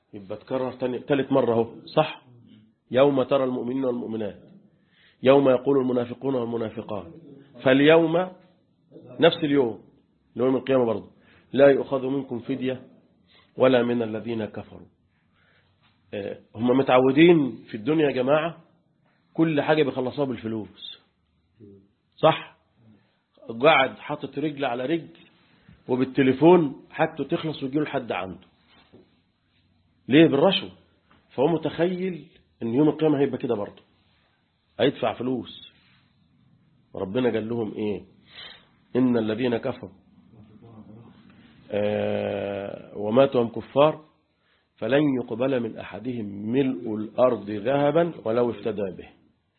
يبقى تكرر تاني ثالث مرة اهو صح يوم ترى المؤمنين والمؤمنات يوم يقول المنافقون والمنافقات فاليوم نفس اليوم يوم القيامة برضه لا يؤخذ منكم فدية ولا من الذين كفروا آه، هم متعودين في الدنيا يا جماعة كل حاجة بيخلصوها بالفلوس صح قاعد حاطط رجل على رجل وبالتليفون حاجته تخلص ويجيله لحد عنده ليه بالرشوة فهو متخيل ان يوم القيامة هيبقى كده برضه هيدفع فلوس وربنا قال لهم ايه ان الذين كفروا آه وماتوا هم كفار فلن يقبل من احدهم ملء الارض ذهبا ولو افتدى به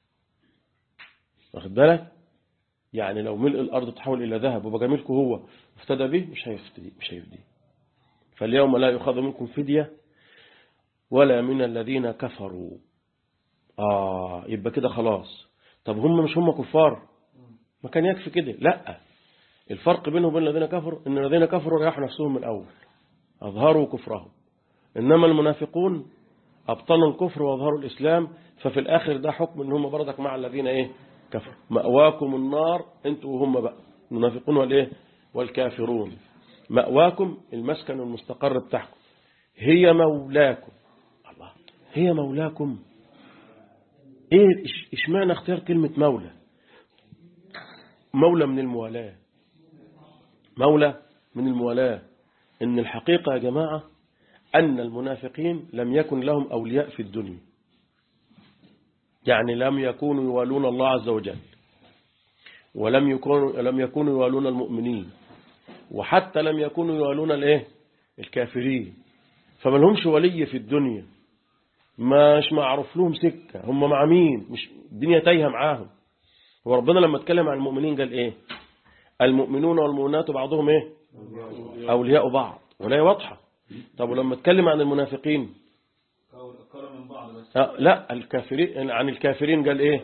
واخد بالك يعني لو ملء الارض تحول الى ذهب وبقى ملكه هو افتدى به مش هيفتدي مش هيفدي فاليوم لا يؤخذ منكم فديه ولا من الذين كفروا آه يبقى كده خلاص طب هم مش هم كفار ما كان يكفي كده لا الفرق بينهم وبين الذين كفروا ان الذين كفروا ريحوا نفسهم من الأول أظهروا كفرهم إنما المنافقون أبطلوا الكفر وأظهروا الإسلام ففي الآخر ده حكم إن هم بردك مع الذين إيه كفروا مأواكم النار أنتوا وهم بقى المنافقون والإيه والكافرون مأواكم المسكن المستقر بتاعكم هي مولاكم الله هي مولاكم ايه إش- اشمعنى اختيار كلمة مولى مولى من الموالاة مولى من الموالاة ان الحقيقة يا جماعة ان المنافقين لم يكن لهم اولياء في الدنيا يعني لم يكونوا يوالون الله عز وجل ولم يكونوا لم يكونوا يوالون المؤمنين وحتى لم يكونوا يوالون الايه الكافرين فما لهمش ولي في الدنيا مش معروف لهم سكة هم مع مين مش الدنيا تايهة معاهم وربنا لما اتكلم عن المؤمنين قال ايه المؤمنون والمؤمنات بعضهم ايه اولياء بعض ولا واضحة طب ولما اتكلم عن المنافقين قالوا من بعض بس آه لا الكافرين عن الكافرين قال ايه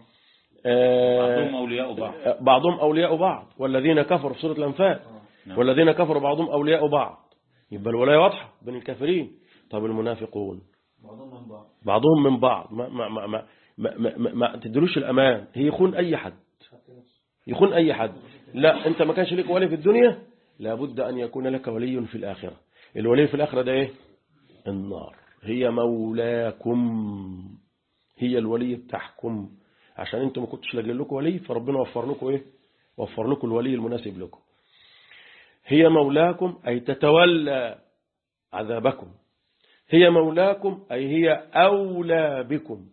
آه بعضهم أولياء بعض بعضهم أولياء بعض والذين كفروا في سورة الأنفال نعم. والذين كفروا بعضهم أولياء بعض يبقى الولاية واضحة بين الكافرين طب المنافقون بعضهم من بعض بعضهم من بعض ما ما ما ما ما, ما, ما, ما تدلوش الأمان هي يخون أي حد يخون أي حد لا أنت ما كانش لك ولي في الدنيا لابد أن يكون لك ولي في الآخرة الولي في الآخرة ده إيه النار هي مولاكم هي الولي بتاعكم عشان انتم ما كنتش لاقيين لكم ولي فربنا وفر لكم ايه وفر لكم الولي المناسب لكم هي مولاكم أي تتولى عذابكم هي مولاكم أي هي أولى بكم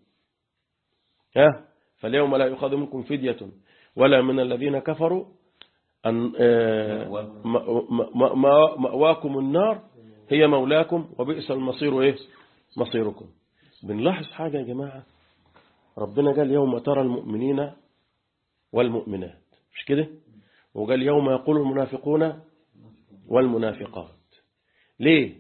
ها فاليوم لا يؤخذ منكم فدية ولا من الذين كفروا أن آه، ما- ما- ما- مأواكم النار هي مولاكم وبئس المصير إيه مصيركم بنلاحظ حاجة يا جماعة ربنا قال يوم ترى المؤمنين والمؤمنات مش كده وقال يوم يقول المنافقون والمنافقات ليه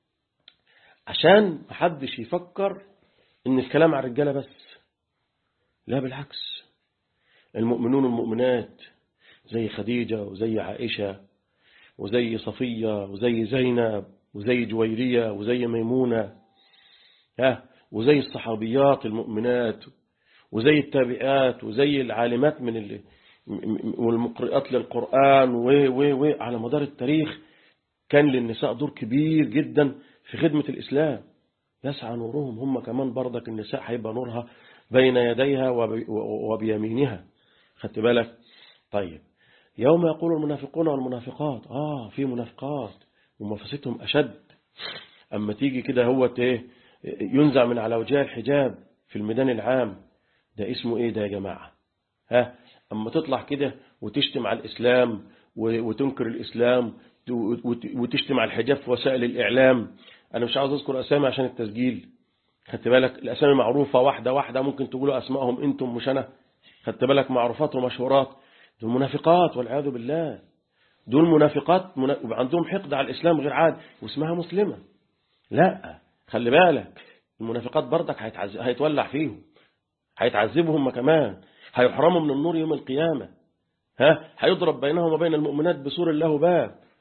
عشان محدش يفكر ان الكلام على الرجاله بس لا بالعكس المؤمنون والمؤمنات زي خديجة وزي عائشة وزي صفية وزي زينب وزي جويرية وزي ميمونة ها وزي الصحابيات المؤمنات وزي التابعات وزي العالمات من ال... والمقرئات للقرآن و و و على مدار التاريخ كان للنساء دور كبير جدا في خدمة الإسلام يسعى نورهم هم كمان برضك النساء هيبقى نورها بين يديها وب- وبيمينها خدت بالك طيب يوم يقول المنافقون والمنافقات آه في منافقات ومفاستهم أشد أما تيجي كده هو ايه ينزع من على وجهها الحجاب في الميدان العام ده اسمه ايه ده يا جماعة ها أما تطلع كده وتشتم على الإسلام و- وتنكر الإسلام وت- وتشتم على الحجاب في وسائل الإعلام أنا مش عاوز أذكر أسامي عشان التسجيل خدت بالك الأسامي معروفة واحدة واحدة ممكن تقولوا أسمائهم أنتم مش أنا خدت بالك معروفات ومشهورات دول منافقات والعياذ بالله دول منافقات منا... عندهم حقد على الإسلام غير عادي واسمها مسلمة لا خلي بالك المنافقات برضك هيتعز... هيتولع فيهم هيتعذبوا هم كمان هيحرموا من النور يوم القيامة ها هيضرب بينهم وبين المؤمنات بسور له باب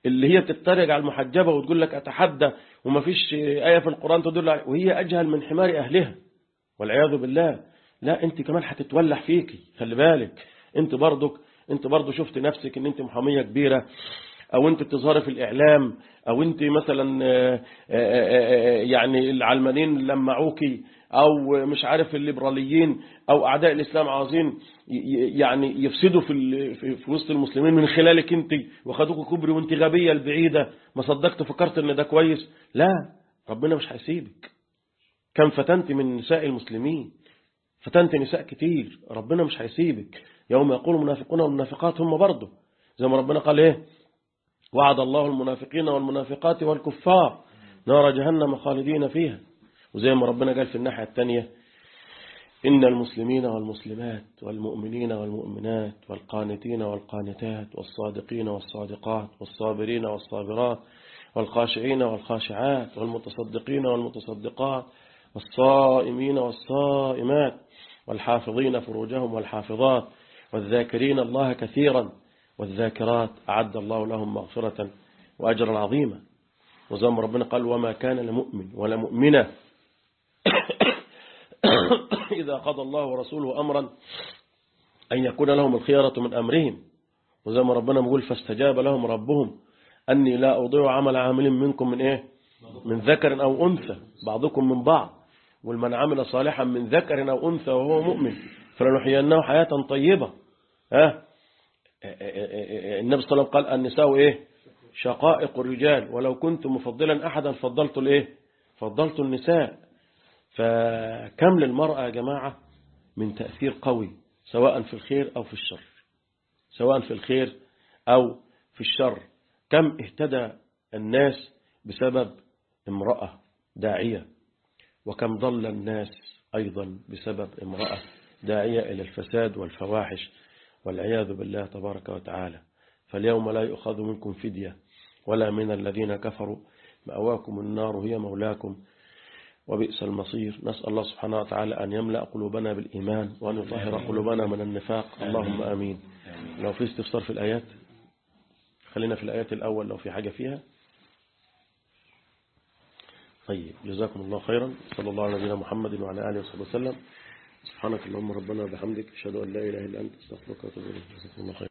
اللي هي بتتريق على المحجبة وتقول لك أتحدى وما فيش آية في القرآن تدل على وهي أجهل من حمار أهلها والعياذ بالله لا أنت كمان هتتولح فيكي خلي بالك أنت برضك أنت برضو شفت نفسك أن أنت محامية كبيرة أو أنت بتظهري في الإعلام أو أنت مثلا آه، آه، آه، يعني العلمانيين لمعوكي أو مش عارف الليبراليين أو أعداء الإسلام عاوزين ي- ي- يعني يفسدوا في ال- في في وسط المسلمين من خلالك أنت وخدوك كبري وأنت غبية البعيدة ما صدقت فكرت أن ده كويس لا ربنا مش هيسيبك كم فتنت من نساء المسلمين فتنت نساء كتير ربنا مش هيسيبك يوم يقول المنافقون والمنافقات هم برضه زي ما ربنا قال ايه وعد الله المنافقين والمنافقات والكفار نار جهنم خالدين فيها وزي ما ربنا قال في الناحية الثانية إن المسلمين والمسلمات والمؤمنين والمؤمنات والقانتين والقانتات والصادقين والصادقات والصابرين والصابرات والخاشعين والخاشعات والمتصدقين والمتصدقات والصائمين والصائمات والحافظين فروجهم والحافظات والذاكرين الله كثيرا والذاكرات أعد الله لهم مغفرة وأجرا عظيما وزي ما ربنا قال وما كان لمؤمن ولا مؤمنة إذا قضى الله ورسوله أمرا أن يكون لهم الخيرة من أمرهم وزي ما ربنا بيقول فاستجاب لهم ربهم أني لا أضيع عمل عامل منكم من إيه من ذكر أو أنثى بعضكم من بعض والمن عمل صالحا من ذكر أو أنثى وهو مؤمن فلنحيينه حياة طيبة ها النبي صلى الله عليه وسلم قال النساء إيه شقائق الرجال ولو كنت مفضلا أحدا فضلت الإيه فضلت النساء فكم للمرأة يا جماعة من تأثير قوي سواء في الخير أو في الشر سواء في الخير أو في الشر كم اهتدى الناس بسبب امرأة داعية وكم ضل الناس أيضا بسبب امرأة داعية إلى الفساد والفواحش والعياذ بالله تبارك وتعالى فاليوم لا يؤخذ منكم فدية ولا من الذين كفروا مأواكم النار هي مولاكم وبئس المصير نسأل الله سبحانه وتعالى أن يملأ قلوبنا بالإيمان وأن يطهر قلوبنا من النفاق اللهم آمين لو في استفسار في الآيات خلينا في الآيات الأول لو في حاجة فيها طيب جزاكم الله خيرا صلى الله على نبينا محمد وعلى آله وصحبه وسلم سبحانك اللهم ربنا وبحمدك أشهد أن لا إله إلا أنت استغفرك وأتوب إليك جزاكم الله خيرا